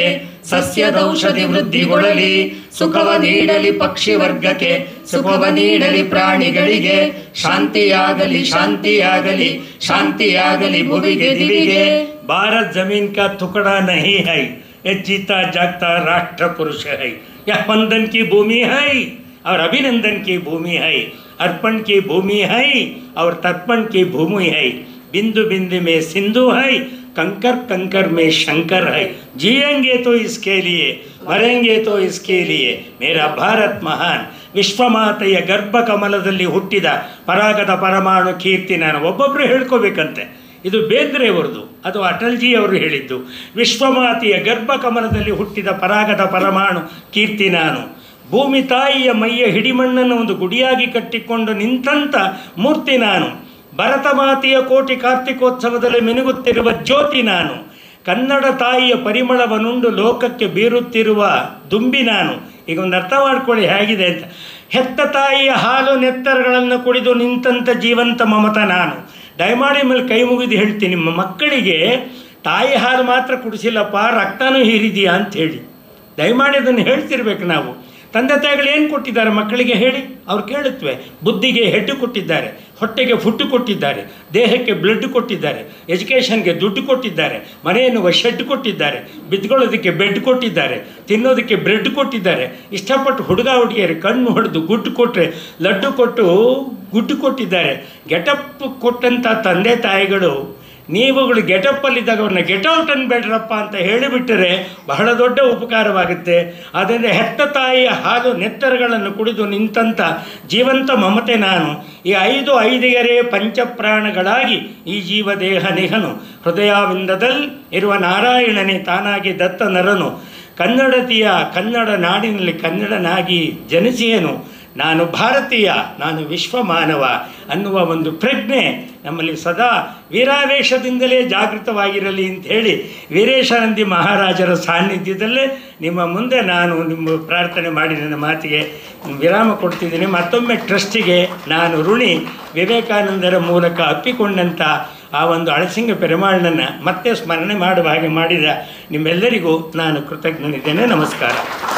B: ಸಸ್ಯದೌಷಧಿ ವೃದ್ಧಿಗೊಳ್ಳಲಿ ಸುಖವ ನೀಡಲಿ ಪಕ್ಷಿ ವರ್ಗಕ್ಕೆ ಸುಖವ ನೀಡಲಿ ಪ್ರಾಣಿಗಳಿಗೆ ಶಾಂತಿಯಾಗಲಿ ಶಾಂತಿಯಾಗಲಿ ಶಾಂತಿಯಾಗಲಿ ಭುವಿಗೆ ದಿವಿಗೆ
A: भारत जमीन का टुकड़ा नहीं है ये जीता जागता राष्ट्र पुरुष है यह बंधन की भूमि है और अभिनंदन की भूमि है अर्पण की भूमि है और तर्पण की भूमि है बिंदु बिंदु में सिंधु है कंकर कंकर में शंकर है जिएंगे तो इसके लिए मरेंगे तो इसके लिए मेरा भारत महान ವಿಶ್ವಮಾತೆಯ ಗರ್ಭ ಕಮಲದಲ್ಲಿ ಹುಟ್ಟಿದ ಪರಾಗದ ಪರಮಾಣು ಕೀರ್ತಿ ನಾನು ಒಬ್ಬೊಬ್ಬರು ಹೇಳ್ಕೋಬೇಕಂತೆ ಇದು ಬೇಂದ್ರೆಯವರದು ಅದು ಅಟಲ್ಜಿ ಅವರು ಹೇಳಿದ್ದು ವಿಶ್ವಮಾತೆಯ ಗರ್ಭ ಕಮಲದಲ್ಲಿ ಹುಟ್ಟಿದ ಪರಾಗದ ಪರಮಾಣು ಕೀರ್ತಿ ನಾನು ಭೂಮಿ ತಾಯಿಯ ಮೈಯ ಹಿಡಿಮಣ್ಣನ್ನು ಒಂದು ಗುಡಿಯಾಗಿ ಕಟ್ಟಿಕೊಂಡು ನಿಂತಂಥ ಮೂರ್ತಿ ನಾನು ಭರತ ಮಾತೆಯ ಕೋಟಿ ಕಾರ್ತಿಕೋತ್ಸವದಲ್ಲಿ ಮಿನುಗುತ್ತಿರುವ ಜ್ಯೋತಿ ನಾನು ಕನ್ನಡ ತಾಯಿಯ ಪರಿಮಳವನ್ನುಂಡು ಲೋಕಕ್ಕೆ ಬೀರುತ್ತಿರುವ ದುಂಬಿ ನಾನು ಈಗ ಒಂದು ಅರ್ಥ ಮಾಡ್ಕೊಳ್ಳಿ ಹೇಗಿದೆ ಅಂತ ಹೆತ್ತ ತಾಯಿಯ ಹಾಲು ನೆತ್ತರಗಳನ್ನು ಕುಡಿದು ನಿಂತಂಥ ಜೀವಂತ ಮಮತ ನಾನು ದಯಮಾಡಿ ಮೇಲೆ ಕೈ ಮುಗಿದು ಹೇಳ್ತೀನಿ ನಿಮ್ಮ ಮಕ್ಕಳಿಗೆ ತಾಯಿ ಹಾಲು ಮಾತ್ರ ಕುಡಿಸಿಲ್ಲಪ್ಪ ರಕ್ತನೂ ಹೀರಿದೆಯಾ ಅಂತ ಹೇಳಿ ದಯಮಾಡಿ ಅದನ್ನು ಹೇಳ್ತಿರ್ಬೇಕು ನಾವು ತಂದೆ ತಾಯಿಗಳು ಏನು ಕೊಟ್ಟಿದ್ದಾರೆ ಮಕ್ಕಳಿಗೆ ಹೇಳಿ ಅವ್ರು ಕೇಳುತ್ತವೆ ಬುದ್ಧಿಗೆ ಹೆಡ್ಡು ಕೊಟ್ಟಿದ್ದಾರೆ ಹೊಟ್ಟೆಗೆ ಫುಟ್ಟು ಕೊಟ್ಟಿದ್ದಾರೆ ದೇಹಕ್ಕೆ ಬ್ಲಡ್ ಕೊಟ್ಟಿದ್ದಾರೆ ಎಜುಕೇಷನ್ಗೆ ದುಡ್ಡು ಕೊಟ್ಟಿದ್ದಾರೆ ಮನೆಯನ್ನು ಶೆಡ್ ಕೊಟ್ಟಿದ್ದಾರೆ ಬಿದ್ಕೊಳ್ಳೋದಕ್ಕೆ ಬೆಡ್ ಕೊಟ್ಟಿದ್ದಾರೆ ತಿನ್ನೋದಕ್ಕೆ ಬ್ರೆಡ್ ಕೊಟ್ಟಿದ್ದಾರೆ ಇಷ್ಟಪಟ್ಟು ಹುಡುಗ ಹುಡುಗಿಯರು ಕಣ್ಣು ಹೊಡೆದು ಗುಡ್ಡು ಕೊಟ್ಟರೆ ಲಡ್ಡು ಕೊಟ್ಟು ಗುಡ್ಡು ಕೊಟ್ಟಿದ್ದಾರೆ ಗೆಟಪ್ ಕೊಟ್ಟಂಥ ತಂದೆ ತಾಯಿಗಳು ನೀವುಗಳು ಗೆಟಪ್ಪಲ್ಲಿದ್ದಾಗ ಅವ್ರನ್ನ ಗೆಟೌಟ್ ಅನ್ಬೇಡ್ರಪ್ಪ ಅಂತ ಹೇಳಿಬಿಟ್ಟರೆ ಬಹಳ ದೊಡ್ಡ ಉಪಕಾರವಾಗುತ್ತೆ ಆದ್ದರಿಂದ ಹೆತ್ತ ತಾಯಿಯ ಹಾಲು ನೆತ್ತರಗಳನ್ನು ಕುಡಿದು ನಿಂತಂಥ ಜೀವಂತ ಮಮತೆ ನಾನು ಈ ಐದು ಐದಿಗರೇ ಪಂಚಪ್ರಾಣಗಳಾಗಿ ಈ ಜೀವದೇಹ ನಿಹನು ಹೃದಯವಿಂದದಲ್ಲಿ ಇರುವ ನಾರಾಯಣನೇ ತಾನಾಗಿ ದತ್ತ ನರನು ಕನ್ನಡತಿಯ ಕನ್ನಡ ನಾಡಿನಲ್ಲಿ ಕನ್ನಡನಾಗಿ ಜನಿಸಿಯನು ನಾನು ಭಾರತೀಯ ನಾನು ವಿಶ್ವ ಮಾನವ ಅನ್ನುವ ಒಂದು ಪ್ರಜ್ಞೆ ನಮ್ಮಲ್ಲಿ ಸದಾ ವೀರಾವೇಶದಿಂದಲೇ ಜಾಗೃತವಾಗಿರಲಿ ಅಂತ ಹೇಳಿ ವೀರೇಶಾನಂದಿ ಮಹಾರಾಜರ ಸಾನ್ನಿಧ್ಯದಲ್ಲೇ ನಿಮ್ಮ ಮುಂದೆ ನಾನು ನಿಮ್ಮ ಪ್ರಾರ್ಥನೆ ಮಾಡಿ ನನ್ನ ಮಾತಿಗೆ ವಿರಾಮ ಕೊಡ್ತಿದ್ದೀನಿ ಮತ್ತೊಮ್ಮೆ ಟ್ರಸ್ಟಿಗೆ ನಾನು ಋಣಿ ವಿವೇಕಾನಂದರ ಮೂಲಕ ಅಪ್ಪಿಕೊಂಡಂಥ ಆ ಒಂದು ಅಳಸಿಂಗ ಪೆರುಮಾಳನನ್ನು ಮತ್ತೆ ಸ್ಮರಣೆ ಮಾಡುವ ಹಾಗೆ ಮಾಡಿದ ನಿಮ್ಮೆಲ್ಲರಿಗೂ ನಾನು ಕೃತಜ್ಞನಿದ್ದೇನೆ ನಮಸ್ಕಾರ